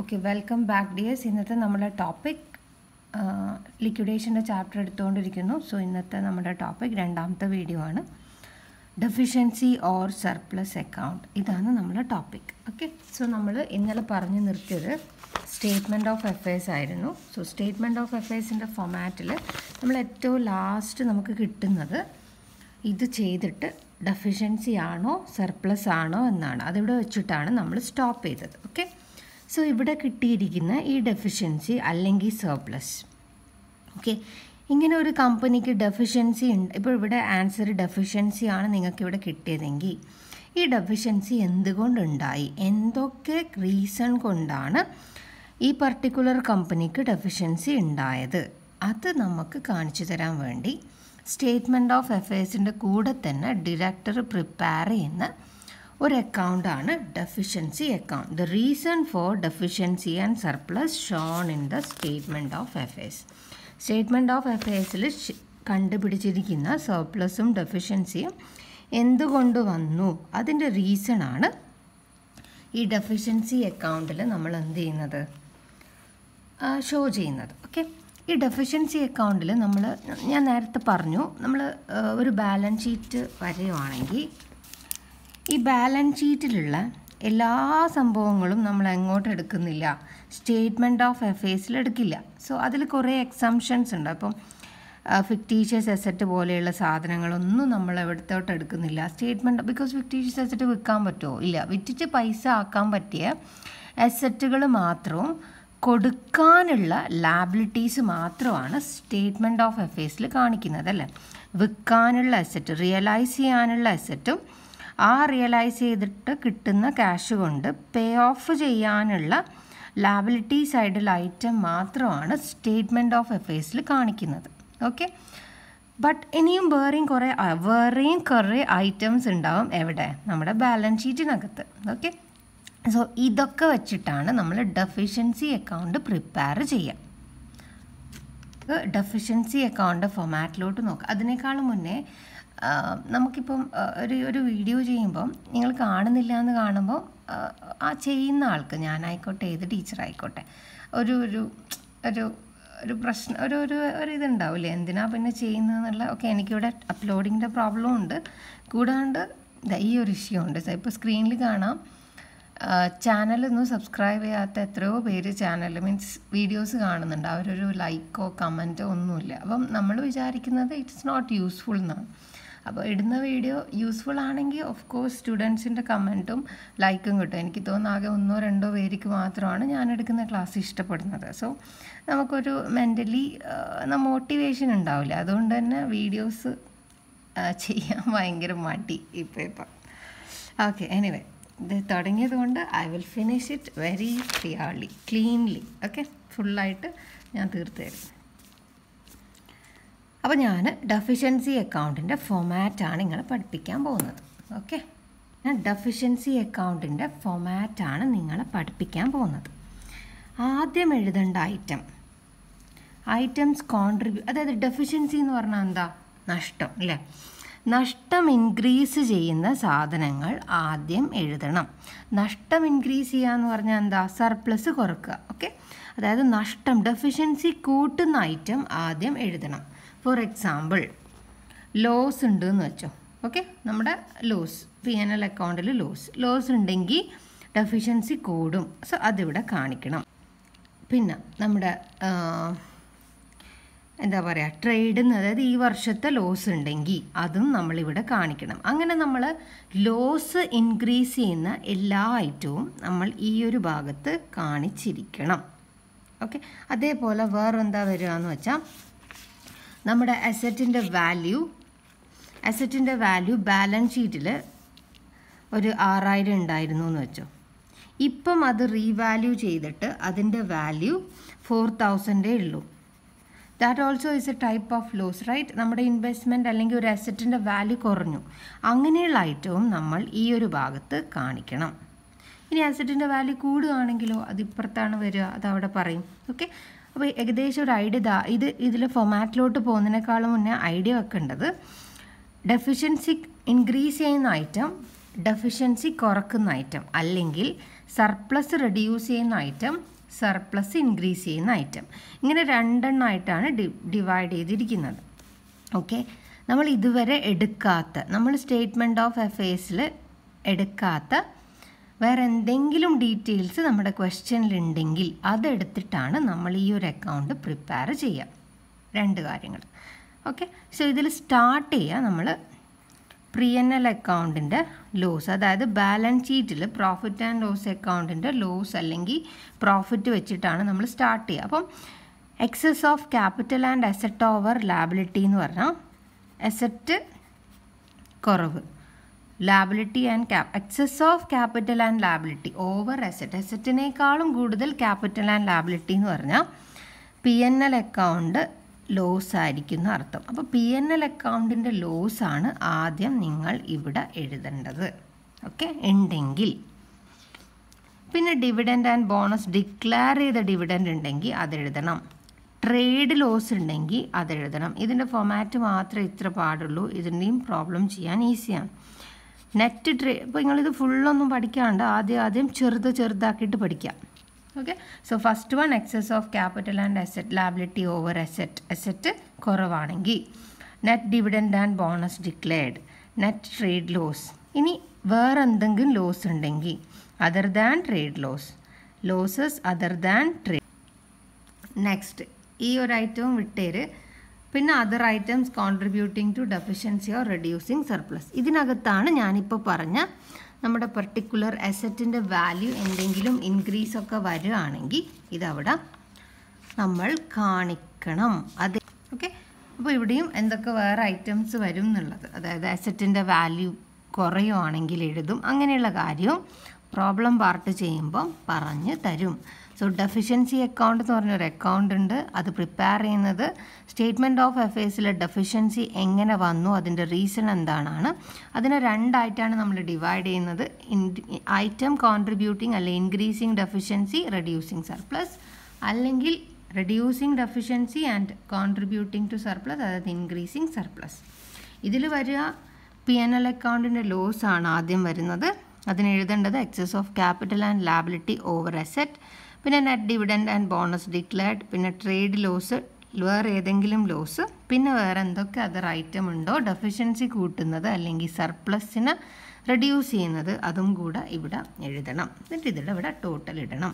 okay welcome back dears ഇന്നത്തെ നമ്മുടെ topic ലിക്വിഡേഷൻ്റെ ചാപ്റ്റർ എടുത്തുകൊണ്ടിരിക്കുന്നു സോ ഇന്നത്തെ നമ്മുടെ ടോപ്പിക് രണ്ടാമത്തെ വീഡിയോ ആണ് ഡെഫിഷ്യൻസി ഓർ സർപ്ലസ് അക്കൗണ്ട് ഇതാണ് നമ്മുടെ ടോപ്പിക് ഓക്കെ സോ നമ്മൾ ഇന്നലെ പറഞ്ഞു നിർത്തിയത് സ്റ്റേറ്റ്മെൻറ്റ് ഓഫ് അഫയേഴ്സ് ആയിരുന്നു സോ സ്റ്റേറ്റ്മെൻറ്റ് ഓഫ് അഫയേഴ്സിൻ്റെ ഫൊമാറ്റിൽ നമ്മൾ ഏറ്റവും ലാസ്റ്റ് നമുക്ക് കിട്ടുന്നത് ഇത് ചെയ്തിട്ട് ഡെഫിഷ്യൻസി ആണോ സർപ്ലസ് ആണോ എന്നാണ് അതിവിടെ വെച്ചിട്ടാണ് നമ്മൾ സ്റ്റോപ്പ് ചെയ്തത് ഓക്കെ സോ ഇവിടെ കിട്ടിയിരിക്കുന്ന ഈ ഡെഫിഷ്യൻസി അല്ലെങ്കിൽ സർപ്ലസ് ഓക്കെ ഇങ്ങനെ ഒരു കമ്പനിക്ക് ഡെഫിഷ്യൻസി ഉണ്ട് ഇപ്പോൾ ഇവിടെ ആൻസർ ഡെഫിഷ്യൻസി ആണ് നിങ്ങൾക്ക് ഇവിടെ കിട്ടിയതെങ്കിൽ ഈ ഡെഫിഷ്യൻസി എന്തുകൊണ്ടുണ്ടായി എന്തൊക്കെ റീസൺ കൊണ്ടാണ് ഈ പർട്ടിക്കുലർ കമ്പനിക്ക് ഡെഫിഷ്യൻസി ഉണ്ടായത് അത് നമുക്ക് കാണിച്ചു തരാൻ വേണ്ടി സ്റ്റേറ്റ്മെൻറ്റ് ഓഫ് അഫയേഴ്സിൻ്റെ കൂടെ തന്നെ ഡയറക്ടർ പ്രിപ്പയർ ചെയ്യുന്ന ഒരു അക്കൗണ്ടാണ് deficiency account the reason for deficiency and surplus shown in the statement of affairs statement of അഫയേഴ്സിൽ കണ്ടുപിടിച്ചിരിക്കുന്ന സർപ്ലസും ഡെഫിഷ്യൻസിയും എന്തുകൊണ്ട് വന്നു അതിൻ്റെ റീസണാണ് ഈ ഡെഫിഷ്യൻസി അക്കൗണ്ടിൽ നമ്മൾ എന്ത് ചെയ്യുന്നത് ഷോ ചെയ്യുന്നത് ഓക്കെ ഈ ഡെഫിഷ്യൻസി അക്കൗണ്ടിൽ നമ്മൾ ഞാൻ നേരത്തെ പറഞ്ഞു നമ്മൾ ഒരു ബാലൻസ് ഷീറ്റ് വരികയാണെങ്കിൽ ഈ ബാലൻസ് ഷീറ്റിലുള്ള എല്ലാ സംഭവങ്ങളും നമ്മൾ എങ്ങോട്ട് എടുക്കുന്നില്ല സ്റ്റേറ്റ്മെൻറ്റ് ഓഫ് അഫയേഴ്സിൽ എടുക്കില്ല സോ അതിൽ കുറേ എക്സംഷൻസ് ഉണ്ട് അപ്പം ഫിക്റ്റീഷ്യസ് അസറ്റ് പോലെയുള്ള സാധനങ്ങളൊന്നും നമ്മൾ എവിടത്തോട്ട് എടുക്കുന്നില്ല സ്റ്റേറ്റ്മെൻറ്റ് ബിക്കോസ് ഫിക്റ്റീഷ്യസ് അസറ്റ് വിൽക്കാൻ പറ്റുമോ ഇല്ല വിറ്റിച്ച് പൈസ ആക്കാൻ പറ്റിയ അസറ്റുകൾ മാത്രവും കൊടുക്കാനുള്ള ലാബിലിറ്റീസ് മാത്രമാണ് സ്റ്റേറ്റ്മെൻറ്റ് ഓഫ് അഫയേഴ്സിൽ കാണിക്കുന്നത് അല്ലേ വിൽക്കാനുള്ള അസറ്റ് റിയലൈസ് ചെയ്യാനുള്ള അസറ്റും ആ റിയലൈസ് ചെയ്തിട്ട് കിട്ടുന്ന ക്യാഷ് കൊണ്ട് പേ ഓഫ് ചെയ്യാനുള്ള ലാബിലിറ്റി സൈഡിൽ ഐറ്റം മാത്രമാണ് സ്റ്റേറ്റ്മെൻറ്റ് ഓഫ് അഫയേഴ്സിൽ കാണിക്കുന്നത് ഓക്കെ ബട്ട് ഇനിയും വേറെയും കുറേ വേറെയും കുറേ ഐറ്റംസ് ഉണ്ടാവും എവിടെ നമ്മുടെ ബാലൻസ് ഷീറ്റിനകത്ത് ഓക്കെ സോ ഇതൊക്കെ വെച്ചിട്ടാണ് നമ്മൾ ഡെഫിഷ്യൻസി അക്കൗണ്ട് പ്രിപ്പയർ ചെയ്യുക ഡെഫിഷ്യൻസി അക്കൗണ്ട് ഫൊമാറ്റിലോട്ട് നോക്കുക അതിനേക്കാളും മുന്നേ നമുക്കിപ്പം ഒരു ഒരു വീഡിയോ ചെയ്യുമ്പം നിങ്ങൾ കാണുന്നില്ല എന്ന് കാണുമ്പോൾ ആ ചെയ്യുന്ന ആൾക്ക് ഞാനായിക്കോട്ടെ ഏത് ടീച്ചറായിക്കോട്ടെ ഒരു ഒരു ഒരു ഒരു പ്രശ്നം ഒരു ഒരു ഒരു ഇതുണ്ടാവില്ലേ എന്തിനാ പിന്നെ ചെയ്യുന്നതെന്നുള്ള ഓക്കെ എനിക്കിവിടെ അപ്ലോഡിങ്ങിൻ്റെ പ്രോബ്ലം ഉണ്ട് കൂടാണ്ട് ഈ ഒരു ഇഷ്യൂ ഉണ്ട് ഇപ്പോൾ സ്ക്രീനിൽ കാണാം ചാനലൊന്നും സബ്സ്ക്രൈബ് ചെയ്യാത്ത എത്രയോ പേര് ചാനൽ മീൻസ് വീഡിയോസ് കാണുന്നുണ്ട് അവരൊരു ലൈക്കോ കമൻറ്റോ ഒന്നുമില്ല അപ്പം നമ്മൾ വിചാരിക്കുന്നത് ഇറ്റ്സ് നോട്ട് യൂസ്ഫുൾ എന്നാണ് അപ്പോൾ ഇടുന്ന വീഡിയോ യൂസ്ഫുൾ ആണെങ്കിൽ ഓഫ് കോഴ്സ് സ്റ്റുഡൻസിൻ്റെ കമൻറ്റും ലൈക്കും കിട്ടും എനിക്ക് തോന്നുന്നു ആകെ ഒന്നോ രണ്ടോ പേർക്ക് മാത്രമാണ് ഞാൻ എടുക്കുന്ന ക്ലാസ് ഇഷ്ടപ്പെടുന്നത് സോ നമുക്കൊരു മെൻ്റലി മോട്ടിവേഷൻ ഉണ്ടാവില്ല അതുകൊണ്ട് തന്നെ വീഡിയോസ് ചെയ്യാൻ ഭയങ്കര മടി ഇപ്പോൾ ഇപ്പം ഓക്കെ എനിവേ ഇത് തുടങ്ങിയത് കൊണ്ട് I will finish it very clearly cleanly okay ഫുള്ളായിട്ട് ഞാൻ തീർത്ത് തരും അപ്പോൾ ഞാൻ ഡെഫിഷ്യൻസി അക്കൗണ്ടിൻ്റെ ഫോമാറ്റാണ് നിങ്ങളെ പഠിപ്പിക്കാൻ പോകുന്നത് ഓക്കെ ഞാൻ ഡെഫിഷ്യൻസി അക്കൗണ്ടിൻ്റെ ഫോമാറ്റാണ് നിങ്ങളെ പഠിപ്പിക്കാൻ പോകുന്നത് ആദ്യം എഴുതേണ്ട ഐറ്റം ഐറ്റംസ് കോൺട്രിബ്യൂ അതായത് ഡെഫിഷ്യൻസി എന്ന് പറഞ്ഞാൽ എന്താ നഷ്ടം അല്ലേ നഷ്ടം ഇൻക്രീസ് ചെയ്യുന്ന സാധനങ്ങൾ ആദ്യം എഴുതണം നഷ്ടം ഇൻക്രീസ് ചെയ്യുക എന്ന് പറഞ്ഞാൽ എന്താ സർപ്ലസ് കുറക്കുക ഓക്കെ അതായത് നഷ്ടം ഡെഫിഷ്യൻസി കൂട്ടുന്ന ഐറ്റം ആദ്യം എഴുതണം ഫോർ എക്സാമ്പിൾ ലോസ് ഉണ്ട് എന്ന് വെച്ചോ ഓക്കെ നമ്മുടെ ലോസ് പി എൻ എൽ അക്കൗണ്ടിൽ ലോസ് ലോസ് ഉണ്ടെങ്കിൽ ഡെഫിഷ്യൻസി കൂടും സോ അതിവിടെ കാണിക്കണം പിന്നെ നമ്മുടെ എന്താ പറയുക ട്രേഡിന്ന് അതായത് ഈ വർഷത്തെ ലോസ് ഉണ്ടെങ്കിൽ അതും നമ്മളിവിടെ കാണിക്കണം അങ്ങനെ നമ്മൾ ലോസ് ഇൻക്രീസ് ചെയ്യുന്ന എല്ലാ ഐറ്റവും നമ്മൾ ഈ ഒരു ഭാഗത്ത് കാണിച്ചിരിക്കണം ഓക്കെ അതേപോലെ വേറെന്താ വരിക എന്ന് വെച്ചാൽ നമ്മുടെ അസറ്റിൻ്റെ വാല്യൂ അസറ്റിൻ്റെ വാല്യൂ ബാലൻസ് ഷീറ്റിൽ ഒരു ആറായിരം ഉണ്ടായിരുന്നു എന്ന് വെച്ചോ ഇപ്പം അത് റീവാല്യൂ ചെയ്തിട്ട് അതിൻ്റെ വാല്യൂ ഫോർ തൗസൻഡേ ഉള്ളൂ that also is a type of loss right നമ്മുടെ ഇൻവെസ്റ്റ്മെൻറ്റ് അല്ലെങ്കിൽ ഒരു അസറ്റിൻ്റെ വാല്യൂ കുറഞ്ഞു അങ്ങനെയുള്ള ഐറ്റവും നമ്മൾ ഈ ഒരു ഭാഗത്ത് കാണിക്കണം ഇനി അസറ്റിൻ്റെ വാല്യൂ കൂടുകയാണെങ്കിലോ അത് ഇപ്പുറത്താണ് വരിക അത് അവിടെ പറയും ഓക്കെ അപ്പോൾ ഏകദേശം ഒരു ഐഡിയ ഇതാ ഇത് ഇതിൽ ഫൊമാറ്റിലോട്ട് പോകുന്നതിനേക്കാളും മുന്നേ ഐഡിയ വെക്കേണ്ടത് ഡെഫിഷ്യൻസി ഇൻക്രീസ് ചെയ്യുന്ന ഐറ്റം ഡെഫിഷ്യൻസി കുറക്കുന്ന ഐറ്റം അല്ലെങ്കിൽ സർപ്ലസ് റെഡ്യൂസ് ചെയ്യുന്ന ഐറ്റം സർപ്ലസ് ഇൻക്രീസ് ചെയ്യുന്ന ഐറ്റം ഇങ്ങനെ രണ്ടെണ്ണമായിട്ടാണ് ഡി ഡിവൈഡ് ചെയ്തിരിക്കുന്നത് ഓക്കെ നമ്മൾ ഇതുവരെ എടുക്കാത്ത നമ്മൾ സ്റ്റേറ്റ്മെൻറ്റ് ഓഫ് അഫയേഴ്സിൽ എടുക്കാത്ത വേറെ എന്തെങ്കിലും ഡീറ്റെയിൽസ് നമ്മുടെ ക്വസ്റ്റ്യനിലുണ്ടെങ്കിൽ അതെടുത്തിട്ടാണ് നമ്മൾ ഈ ഒരു അക്കൗണ്ട് പ്രിപ്പയർ ചെയ്യുക രണ്ട് കാര്യങ്ങൾ ഓക്കെ സോ ഇതിൽ സ്റ്റാർട്ട് ചെയ്യുക നമ്മൾ പ്രീ എൻ എൽ അക്കൗണ്ടിൻ്റെ ലോസ് അതായത് ബാലൻസ് ഷീറ്റിൽ പ്രോഫിറ്റ് ആൻഡ് ലോസ് അക്കൗണ്ടിൻ്റെ ലോസ് അല്ലെങ്കിൽ പ്രോഫിറ്റ് വെച്ചിട്ടാണ് നമ്മൾ സ്റ്റാർട്ട് ചെയ്യുക അപ്പം excess of capital and asset over liability എന്ന് പറഞ്ഞാൽ അസറ്റ് കുറവ് liability and cap excess of capital and liability over asset അസറ്റിനേക്കാളും കൂടുതൽ ക്യാപിറ്റൽ ആൻഡ് ലാബിലിറ്റി എന്ന് പറഞ്ഞാൽ P N L account loss ആയിരിക്കുന്ന അർത്ഥം അപ്പോൾ പി എൻ എൽ അക്കൗണ്ടിൻ്റെ ലോസ് ആണ് ആദ്യം നിങ്ങൾ ഇവിടെ എഴുതേണ്ടത് ഓക്കെ ഉണ്ടെങ്കിൽ പിന്നെ ഡിവിഡൻഡ് ആൻഡ് ബോണസ് ഡിക്ലെയർ ചെയ്ത ഡിവിഡൻഡ് ഉണ്ടെങ്കിൽ അത് എഴുതണം ട്രേഡ് ലോസ് ഉണ്ടെങ്കിൽ അത് എഴുതണം ഇതിൻ്റെ ഫൊമാറ്റ് മാത്രമേ ഇത്ര പാടുള്ളൂ ഇതിൻ്റെയും പ്രോബ്ലം ചെയ്യാൻ ഈസിയാണ് നെറ്റ് ട്രേ ഇപ്പോൾ നിങ്ങളിത് ഫുള്ളൊന്നും പഠിക്കാണ്ട് ആദ്യം ആദ്യം ചെറുത് ചെറുതാക്കിയിട്ട് പഠിക്കാം okay so first one excess of capital and asset liability over asset asset കുറവാണെങ്കിൽ net dividend and bonus declared net trade loss ഇനി വേറെ എന്തെങ്കിലും ലോസ് ഉണ്ടെങ്കിൽ other than trade loss losses other than trade next ഈ ഒരു ഐറ്റവും വിട്ടേര് പിന്നെ other items contributing to deficiency or reducing surplus ഇതിനകത്താണ് ഞാനിപ്പോൾ പറഞ്ഞ നമ്മുടെ പെർട്ടിക്കുലർ അസറ്റിൻ്റെ വാല്യൂ എന്തെങ്കിലും ഇൻക്രീസ് ഒക്കെ വരികയാണെങ്കിൽ ഇതവിടെ നമ്മൾ കാണിക്കണം അത് ഓക്കെ അപ്പോൾ ഇവിടെയും എന്തൊക്കെ വേറെ ഐറ്റംസ് വരും എന്നുള്ളത് അതായത് അസറ്റിൻ്റെ വാല്യൂ കുറയുവാണെങ്കിൽ എഴുതും അങ്ങനെയുള്ള കാര്യവും പ്രോബ്ലം പാർട്ട് ചെയ്യുമ്പം പറഞ്ഞ് തരും സോ ഡെഫിഷ്യൻസി അക്കൗണ്ട് എന്ന് പറഞ്ഞൊരു അക്കൗണ്ട് ഉണ്ട് അത് പ്രിപ്പയർ ചെയ്യുന്നത് സ്റ്റേറ്റ്മെൻറ്റ് ഓഫ് അഫയേഴ്സിലെ ഡെഫിഷ്യൻസി എങ്ങനെ വന്നു അതിൻ്റെ റീസൺ എന്താണാണ് അതിനെ രണ്ടായിട്ടാണ് നമ്മൾ ഡിവൈഡ് ചെയ്യുന്നത് ഐറ്റം കോൺട്രിബ്യൂട്ടിങ് അല്ലെ ഇൻക്രീസിങ് ഡെഫിഷ്യൻസി റെഡ്യൂസിങ് സർപ്ലസ് അല്ലെങ്കിൽ reducing deficiency and contributing to surplus അതായത് ഇൻക്രീസിങ് സർപ്ലസ് ഇതിൽ വരിക പി എൻ എൽ അക്കൗണ്ടിൻ്റെ ലോസ് ആണ് ആദ്യം വരുന്നത് അതിന് എഴുതേണ്ടത് excess of capital and liability over asset പിന്നെ net dividend and bonus declared പിന്നെ ട്രേഡ് ലോസ് വേറെ ഏതെങ്കിലും ലോസ് പിന്നെ വേറെ എന്തൊക്കെ അതർ ഐറ്റം ഉണ്ടോ ഡെഫിഷ്യൻസി കൂട്ടുന്നത് അല്ലെങ്കിൽ സർപ്ലസിന് റെഡ്യൂസ് ചെയ്യുന്നത് അതും കൂടെ ഇവിടെ എഴുതണം എന്നിട്ട് ഇതിൻ്റെ ഇവിടെ ടോട്ടൽ ഇടണം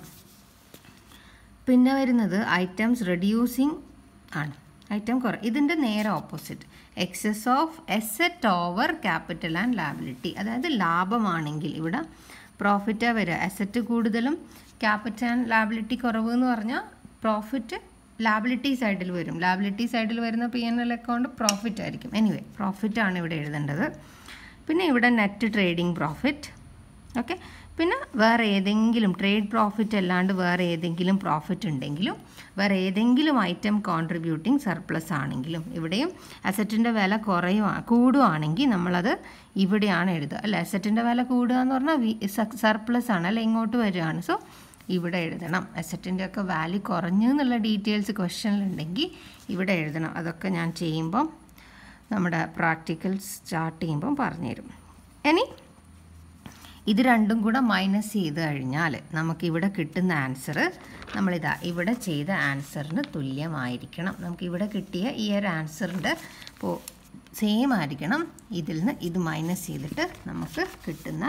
പിന്നെ വരുന്നത് ഐറ്റംസ് റെഡ്യൂസിങ് ആണ് ഐറ്റം കുറ ഇതിൻ്റെ നേരെ opposite excess of asset over capital and liability അതായത് ലാഭമാണെങ്കിൽ ഇവിടെ പ്രോഫിറ്റാ വരിക അസറ്റ് കൂടുതലും ക്യാപിറ്റൽ ആൻഡ് ലാബിലിറ്റി കുറവ് എന്ന് പറഞ്ഞാൽ പ്രോഫിറ്റ് ലാബിലിറ്റി സൈഡിൽ വരും ലാബിലിറ്റി സൈഡിൽ വരുന്ന P N L account profit ആയിരിക്കും എനിവേ പ്രോഫിറ്റ് ആണ് ഇവിടെ എഴുതേണ്ടത് പിന്നെ ഇവിടെ നെറ്റ് ട്രേഡിംഗ് പ്രോഫിറ്റ് ഓക്കെ പിന്നെ വേറെ ഏതെങ്കിലും ട്രേഡ് പ്രോഫിറ്റ് അല്ലാണ്ട് വേറെ ഏതെങ്കിലും പ്രോഫിറ്റ് ഉണ്ടെങ്കിലും വേറെ ഏതെങ്കിലും ഐറ്റം കോൺട്രിബ്യൂട്ടിങ് സർപ്ലസ് ആണെങ്കിലും ഇവിടെയും അസറ്റിൻ്റെ വില കുറയുക കൂടുവാണെങ്കിൽ നമ്മളത് ഇവിടെയാണ് എഴുതുക അല്ല അസറ്റിൻ്റെ വില കൂടുക എന്ന് പറഞ്ഞാൽ സർപ്ലസ് ആണ് അല്ല ഇങ്ങോട്ട് വരികയാണ് സോ ഇവിടെ എഴുതണം അസറ്റിൻ്റെ ഒക്കെ വാല്യൂ കുറഞ്ഞു എന്നുള്ള ഡീറ്റെയിൽസ് ക്വസ്റ്റ്യനിലുണ്ടെങ്കിൽ ഇവിടെ എഴുതണം അതൊക്കെ ഞാൻ ചെയ്യുമ്പം നമ്മുടെ പ്രാക്ടിക്കൽ സ്റ്റാർട്ട് ചെയ്യുമ്പം പറഞ്ഞുതരും ഇനി ഇത് രണ്ടും കൂടെ മൈനസ് ചെയ്ത് കഴിഞ്ഞാൽ നമുക്കിവിടെ കിട്ടുന്ന ആൻസർ നമ്മളിതാ ഇവിടെ ചെയ്ത ആൻസറിന് തുല്യമായിരിക്കണം നമുക്ക് ഇവിടെ കിട്ടിയ ഈ ഒരു ആൻസറിൻ്റെ ഇപ്പോൾ സെയിം ആയിരിക്കണം ഇതിൽ നിന്ന് ഇത് മൈനസ് ചെയ്തിട്ട് നമുക്ക് കിട്ടുന്ന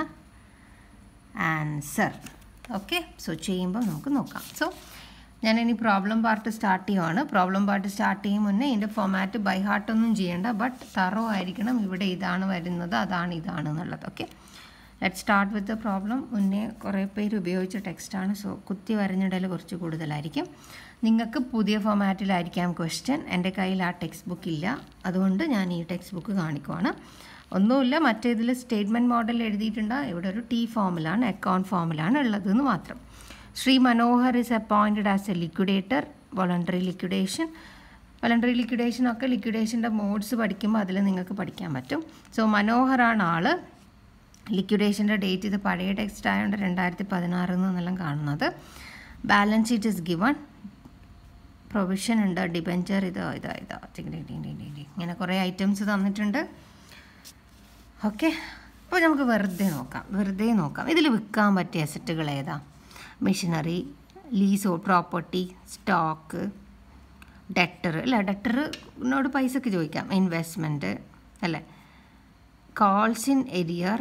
ആൻസർ ഓക്കെ സോ ചെയ്യുമ്പോൾ നമുക്ക് നോക്കാം സോ ഞാനിനി പ്രോബ്ലം പാർട്ട് സ്റ്റാർട്ട് ചെയ്യുവാണ് പ്രോബ്ലം പാർട്ട് സ്റ്റാർട്ട് ചെയ്യും മുന്നേ ഇതിൻ്റെ ഫോമാറ്റ് ബൈ ഹാർട്ടൊന്നും ചെയ്യേണ്ട ബട്ട് തറോ ആയിരിക്കണം ഇവിടെ ഇതാണ് വരുന്നത് അതാണ് ഇതാണ് എന്നുള്ളത് okay let start with the problem മുന്നേ കുറേ പേര് ഉപയോഗിച്ച ടെക്സ്റ്റാണ് സോ കുത്തി വരഞ്ഞിടൽ കുറച്ച് കൂടുതലായിരിക്കും നിങ്ങൾക്ക് പുതിയ ഫോമാറ്റിലായിരിക്കാം ക്വസ്റ്റ്യൻ എൻ്റെ കയ്യിൽ ആ ടെക്സ്റ്റ് ബുക്ക് ഇല്ല അതുകൊണ്ട് ഞാൻ ഈ ടെക്സ്റ്റ് ബുക്ക് കാണിക്കുവാണ് ഒന്നുമില്ല മറ്റേതിൽ സ്റ്റേറ്റ്മെൻറ്റ് മോഡൽ എഴുതിയിട്ടുണ്ട് ഇവിടെ ഒരു ടി ഫോമിലാണ് അക്കൗണ്ട് ഫോമിലാണ് ഉള്ളതെന്ന് മാത്രം Shri Manohar is appointed as a liquidator voluntary liquidation voluntary liquidation ഒക്കെ ലിക്വിഡേഷൻ്റെ മോഡ്സ് പഠിക്കുമ്പോൾ അതിൽ നിങ്ങൾക്ക് പഠിക്കാൻ പറ്റും സോ മനോഹറാണ് ആൾ ലിക്വിഡേഷൻ്റെ ഡേറ്റ് ഇത് പഴയ ടെക്സ്റ്റ് ആയതുകൊണ്ട് രണ്ടായിരത്തി പതിനാറ് എന്നെല്ലാം കാണുന്നത് balance sheet is given provision ഉണ്ട് ഡിബെഞ്ചർ ഇത് ഇതാ ഇതാ ഇങ്ങനെ കുറേ ഐറ്റംസ് തന്നിട്ടുണ്ട് ഓക്കെ അപ്പോൾ നമുക്ക് വെറുതെ നോക്കാം വെറുതെ നോക്കാം ഇതിൽ വിൽക്കാൻ പറ്റിയ അസറ്റുകൾ ഏതാ മെഷീനറി ലീസോ പ്രോപ്പർട്ടി സ്റ്റോക്ക് ഡെറ്റർ അല്ല ഡെറ്ററിനോട് പൈസക്ക് ചോദിക്കാം ഇൻവെസ്റ്റ്മെൻറ്റ് അല്ലേ കോൾസ് ഇൻ എരിയർ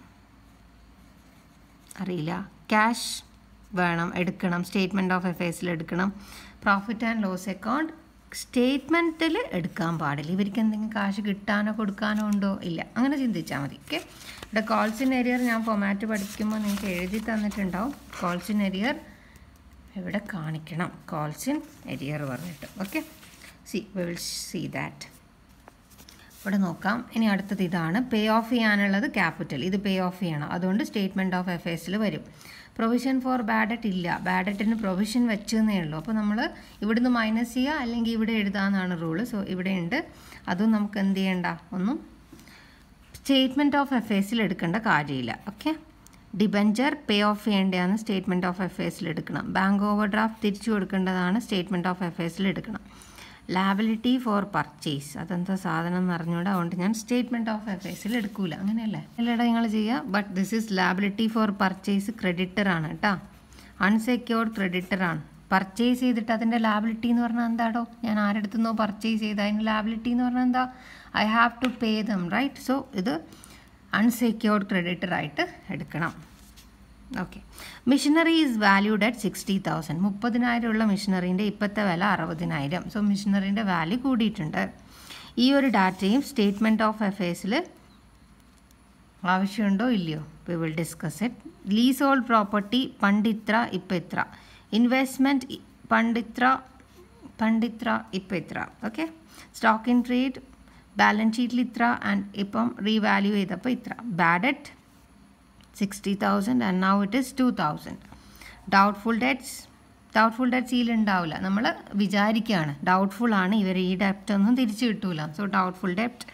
അറിയില്ല ക്യാഷ് വേണം എടുക്കണം സ്റ്റേറ്റ്മെൻറ്റ് ഓഫ് അഫയേഴ്സിൽ എടുക്കണം പ്രോഫിറ്റ് ആൻഡ് ലോസ് അക്കൗണ്ട് സ്റ്റേറ്റ്മെൻറ്റിൽ എടുക്കാൻ പാടില്ല ഇവർക്ക് എന്തെങ്കിലും കാശ് കിട്ടാനോ കൊടുക്കാനോ ഉണ്ടോ ഇല്ല അങ്ങനെ ചിന്തിച്ചാൽ മതി ഓക്കെ ഇവിടെ കോൾസ് ഇൻ എരിയർ ഞാൻ ഫൊമാറ്റ് പഠിക്കുമ്പോൾ നിങ്ങൾക്ക് എഴുതി തന്നിട്ടുണ്ടാവും കോൾസ് ഇൻ എരിയർ ഇവിടെ കാണിക്കണം കോൾസ് ഇൻ എരിയർ പറഞ്ഞിട്ട് okay see will see that ഇവിടെ നോക്കാം ഇനി അടുത്തത് ഇതാണ് പേ ഓഫ് ചെയ്യാനുള്ളത് ക്യാപിറ്റൽ ഇത് പേ ഓഫ് ചെയ്യണം അതുകൊണ്ട് സ്റ്റേറ്റ്മെൻറ്റ് ഓഫ് അഫയേഴ്സിൽ വരും പ്രൊവിഷൻ ഫോർ ബാഡറ്റ് ഇല്ല ബാഡറ്റിന് പ്രൊവിഷൻ വെച്ചെന്നേ ഉള്ളൂ അപ്പോൾ നമ്മൾ ഇവിടുന്ന് മൈനസ് ചെയ്യുക അല്ലെങ്കിൽ ഇവിടെ എഴുതാമെന്നാണ് റൂള് സോ ഇവിടെ ഉണ്ട് അതും നമുക്ക് എന്ത് ചെയ്യണ്ട ഒന്നും സ്റ്റേറ്റ്മെൻറ്റ് ഓഫ് അഫയേഴ്സിൽ എടുക്കേണ്ട കാര്യമില്ല ഓക്കെ ഡിബഞ്ചർ പേ ഓഫ് ചെയ്യേണ്ടതാണ് സ്റ്റേറ്റ്മെൻറ്റ് ഓഫ് അഫയേഴ്സിൽ എടുക്കണം ബാങ്ക് ഓവർ ഡ്രാഫ്റ്റ് തിരിച്ചു കൊടുക്കേണ്ടതാണ് സ്റ്റേറ്റ്മെൻറ്റ് ഓഫ് അഫയേഴ്സിൽ എടുക്കണം ലാബിലിറ്റി ഫോർ പർച്ചേസ് അതെന്താ സാധനം എന്ന് അറിഞ്ഞുകൂടെ അതുകൊണ്ട് ഞാൻ സ്റ്റേറ്റ്മെൻറ്റ് ഓഫ് അഫയേഴ്സിൽ എടുക്കൂല അങ്ങനെയല്ലേ അല്ലേടാ നിങ്ങൾ ചെയ്യുക but this is liability for purchase creditor ആണ് കേട്ടോ അൺസെക്യൂർഡ് ക്രെഡിറ്റർ ആണ് പർച്ചേസ് ചെയ്തിട്ട് അതിൻ്റെ ലാബിലിറ്റി എന്ന് പറഞ്ഞാൽ എന്താടോ ഞാൻ ആരെടുത്തുനിന്നോ പർച്ചേസ് ചെയ്ത് അതിൻ്റെ ലാബിലിറ്റി എന്ന് പറഞ്ഞാൽ എന്താ I have to pay them right so ഇത് അൺസെക്യൂർഡ് ക്രെഡിറ്റർ ആയിട്ട് എടുക്കണം okay machinery is valued at sixty thousand മുപ്പതിനായിരം ഉള്ള മിഷനറീൻ്റെ ഇപ്പോഴത്തെ വില അറുപതിനായിരം സോ മിഷനറീൻ്റെ വാല്യൂ കൂടിയിട്ടുണ്ട് ഈ ഒരു ഡാറ്റയും സ്റ്റേറ്റ്മെൻറ്റ് ഓഫ് അഫയേഴ്സിൽ ആവശ്യമുണ്ടോ ഇല്ലയോ we will discuss it leasehold property പണ്ടിത്ര ഇപ്പം ഇത്ര ഇൻവെസ്റ്റ്മെൻറ്റ് പണ്ടിത്ര പണ്ടിത്ര ഇപ്പം ഇത്ര okay stock in trade balance ഷീറ്റിൽ ഇത്ര ആൻഡ് ഇപ്പം റീവാല്യൂ ചെയ്തപ്പോൾ ഇത്ര bad debt sixty thousand and now it is two thousand doubtful debts doubtful debts ഇതിൽ ഉണ്ടാവില്ല നമ്മൾ വിചാരിക്കുകയാണ് ഡൗട്ട്ഫുൾ ആണ് ഇവർ ഈ ഡെപ്റ്റ് ഒന്നും തിരിച്ചു കിട്ടൂല സോ ഡൗട്ട്ഫുൾ ഡെപ്റ്റ്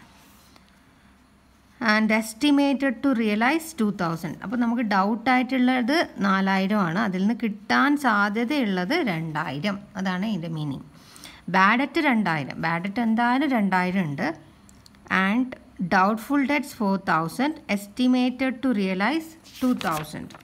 and estimated to realise two thousand അപ്പോൾ നമുക്ക് ഡൗട്ടായിട്ടുള്ളത് നാലായിരം ആണ് അതിൽ നിന്ന് കിട്ടാൻ സാധ്യതയുള്ളത് രണ്ടായിരം അതാണ് ഇതിൻ്റെ മീനിങ് ബാഡറ്റ് രണ്ടായിരം ബാഡറ്റ് എന്തായാലും രണ്ടായിരം ഉണ്ട് and doubtful debts four thousand estimated to realise two thousand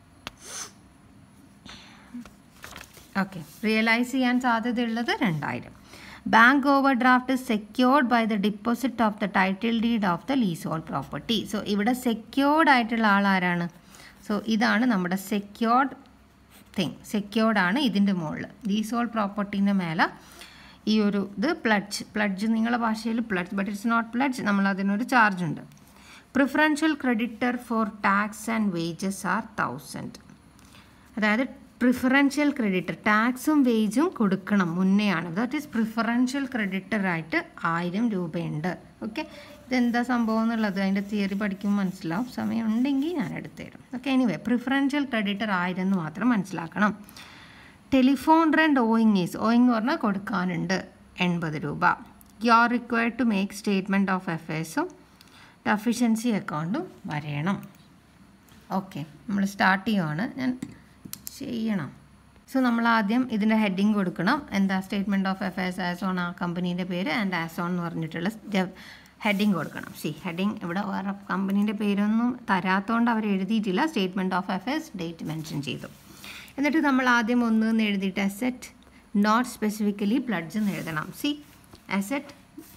okay realise ചെയ്യാൻ സാധ്യതയുള്ളത് രണ്ടായിരം bank overdraft secured by the deposit of the title deed of the leasehold property so ഇവിടെ secured ആയിട്ടുള്ള ആൾ ആരാണ് സോ ഇതാണ് നമ്മുടെ secured thing secured ആണ് ഇതിൻ്റെ മുകളിൽ ലീസ് ഓൾ പ്രോപ്പർട്ടീൻ്റെ മേലെ ഈ ഒരു ഇത് പ്ലഡ്ജ് പ്ലഡ്ജ് നിങ്ങളുടെ ഭാഷയിൽ pledge but it's not pledge നമ്മൾ അതിനൊരു ചാർജ് ഉണ്ട് preferential creditor for tax and wages are thousand അതായത് പ്രിഫറൻഷ്യൽ ക്രെഡിറ്റർ ടാക്സും വേജും കൊടുക്കണം മുന്നെയാണ് ദാറ്റ് ഈസ് പ്രിഫറൻഷ്യൽ ക്രെഡിറ്റർ ആയിട്ട് ആയിരം രൂപയുണ്ട് ഓക്കെ ഇതെന്താ സംഭവം എന്നുള്ളത് അതിൻ്റെ തിയറി പഠിക്കുമ്പോൾ മനസ്സിലാവും സമയം ഉണ്ടെങ്കിൽ ഞാൻ എടുത്തു തരും ഓക്കെ എനിവേ പ്രിഫറൻഷ്യൽ ക്രെഡിറ്റർ ആയിരം എന്ന് മാത്രം മനസ്സിലാക്കണം telephone rent owing is owing എന്ന് പറഞ്ഞാൽ കൊടുക്കാനുണ്ട് എൺപത് രൂപ you are required to make statement of അഫയേഴ്സും ഡെഫിഷ്യൻസി അക്കൗണ്ടും വരയണം ഓക്കെ നമ്മൾ സ്റ്റാർട്ട് ചെയ്യുവാണ് ഞാൻ ചെയ്യണം സോ നമ്മൾ ആദ്യം ഇതിൻ്റെ ഹെഡിങ് കൊടുക്കണം എന്താ statement of affairs as on ആ കമ്പനീൻ്റെ പേര് ആൻഡ് ആസ് ഓൺ എന്ന് പറഞ്ഞിട്ടുള്ള ഹെഡിങ് കൊടുക്കണം സി ഹെഡിങ് ഇവിടെ വേറെ കമ്പനീൻ്റെ പേരൊന്നും തരാത്തതുകൊണ്ട് അവർ എഴുതിയിട്ടില്ല statement of affairs date mention ചെയ്തു എന്നിട്ട് നമ്മൾ ആദ്യം ഒന്ന് എന്ന് എഴുതിയിട്ട് അസെറ്റ് നോട്ട് സ്പെസിഫിക്കലി പ്ലഡ്ജ് എന്ന് എഴുതണം C asset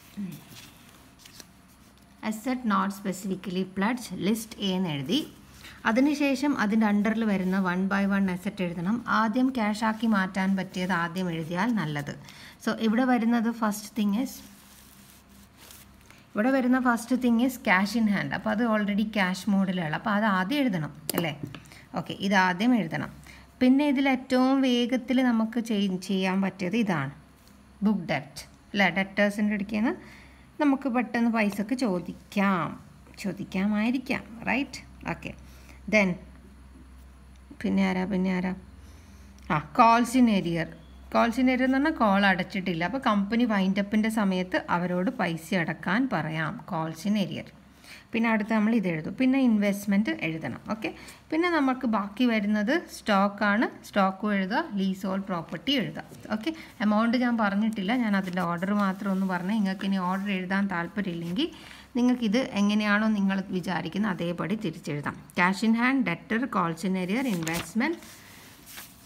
asset not specifically pledge list A എന്ന് എഴുതി അതിനുശേഷം അതിൻ്റെ അണ്ടറിൽ വരുന്ന വൺ ബൈ വൺ അസെറ്റ് എഴുതണം ആദ്യം ക്യാഷ് ആക്കി മാറ്റാൻ പറ്റിയത് ആദ്യം എഴുതിയാൽ നല്ലത് സോ ഇവിടെ വരുന്നത് ഫസ്റ്റ് തിങ് ഇസ് ഇവിടെ വരുന്ന first thing is cash in hand അപ്പോൾ അത് ഓൾറെഡി ക്യാഷ് മോഡിലാണ് അപ്പോൾ അത് ആദ്യം എഴുതണം അല്ലേ ഓക്കെ ഇത് ആദ്യം എഴുതണം പിന്നെ ഇതിൽ ഏറ്റവും വേഗത്തിൽ നമുക്ക് ചെയ്യാൻ പറ്റിയത് ഇതാണ് ബുക്ക് ഡെറ്റ് അല്ലേ ഡെറ്റേഴ്സിൻ്റെ അടുക്കൽ നിന്ന് നമുക്ക് പെട്ടെന്ന് പൈസക്ക് ചോദിക്കാം ചോദിക്കാമായിരിക്കാം റൈറ്റ് ഓക്കെ ദെൻ പിന്നെ ആരാ പിന്നെ ആരാ ആ calls in arrear calls in arrear എന്ന് പറഞ്ഞാൽ കോൾ അടച്ചിട്ടില്ല അപ്പോൾ കമ്പനി വൈൻഡപ്പിൻ്റെ സമയത്ത് അവരോട് പൈസ അടക്കാൻ പറയാം കോൾസ് ഇൻ ഏരിയർ പിന്നെ അടുത്ത് നമ്മൾ ഇത് എഴുതും പിന്നെ ഇൻവെസ്റ്റ്മെൻറ്റ് എഴുതണം ഓക്കെ പിന്നെ നമുക്ക് ബാക്കി വരുന്നത് സ്റ്റോക്കാണ് സ്റ്റോക്കും എഴുതുക ലീസ് ഓൾ പ്രോപ്പർട്ടി എഴുതുക ഓക്കെ എമൗണ്ട് ഞാൻ പറഞ്ഞിട്ടില്ല ഞാൻ അതിൻ്റെ ഓർഡർ മാത്രം ഒന്ന് പറഞ്ഞ് നിങ്ങൾക്ക് ഇനി ഓർഡർ എഴുതാൻ താല്പര്യമില്ലെങ്കിൽ നിങ്ങൾക്കിത് എങ്ങനെയാണോ നിങ്ങൾ വിചാരിക്കുന്നത് അതേപടി തിരിച്ചെഴുതാം cash in hand debtor calls in arrear investment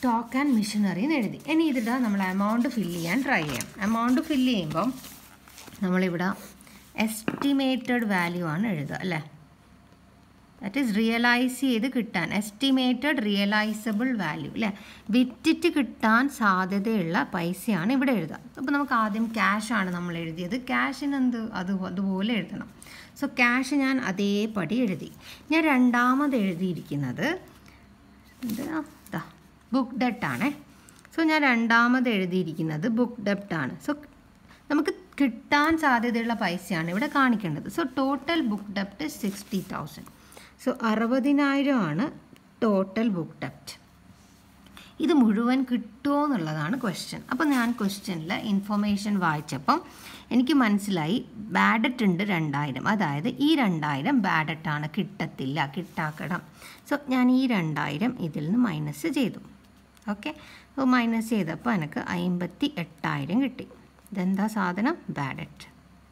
stock and machinery എന്ന് എഴുതി ഇനി ഇതിടാ നമ്മൾ എമൗണ്ട് ഫില്ല് ചെയ്യാൻ ട്രൈ ചെയ്യാം എമൗണ്ട് ഫില്ല് ചെയ്യുമ്പം നമ്മളിവിടെ എസ്റ്റിമേറ്റഡ് വാല്യൂ ആണ് എഴുതുക അല്ലേ ദാറ്റ് ഈസ് റിയലൈസ് ചെയ്ത് കിട്ടാൻ എസ്റ്റിമേറ്റഡ് റിയലൈസബിൾ വാല്യൂ അല്ലേ വിറ്റിട്ട് കിട്ടാൻ സാധ്യതയുള്ള പൈസയാണ് ഇവിടെ എഴുതുക അപ്പോൾ നമുക്ക് ആദ്യം ക്യാഷ് ആണ് നമ്മൾ എഴുതിയത് ക്യാഷിന് എന്ത് അത് അതുപോലെ എഴുതണം സോ ക്യാഷ് ഞാൻ അതേപടി എഴുതി ഞാൻ രണ്ടാമത് എഴുതിയിരിക്കുന്നത് എന്താ ബുക്ക് ഡെറ്റ് ആണേ സോ ഞാൻ രണ്ടാമത് എഴുതിയിരിക്കുന്നത് ബുക്ക് ഡെപ്റ്റ് ആണ് സോ നമുക്ക് കിട്ടാൻ സാധ്യതയുള്ള പൈസയാണ് ഇവിടെ കാണിക്കേണ്ടത് സോ ടോട്ടൽ ബുക്ക് ഡെപ്റ്റ് സിക്സ്റ്റി തൗസൻഡ് സോ അറുപതിനായിരമാണ് ടോട്ടൽ ബുക്ക് ഡെപ്റ്റ് ഇത് മുഴുവൻ കിട്ടുമോ എന്നുള്ളതാണ് ക്വസ്റ്റ്യൻ അപ്പോൾ ഞാൻ ക്വസ്റ്റ്യനിൽ ഇൻഫർമേഷൻ വായിച്ചപ്പം എനിക്ക് മനസ്സിലായി ബാഡറ്റ് ഉണ്ട് രണ്ടായിരം അതായത് ഈ രണ്ടായിരം ബാഡറ്റാണ് കിട്ടത്തില്ല കിട്ടാക്കടം സോ ഞാൻ ഈ രണ്ടായിരം ഇതിൽ നിന്ന് മൈനസ് ചെയ്തു ഓക്കെ അപ്പോൾ മൈനസ് ചെയ്തപ്പോൾ എനിക്ക് അമ്പത്തി എട്ടായിരം കിട്ടി ഇതെന്താ സാധനം ബാഡറ്റ്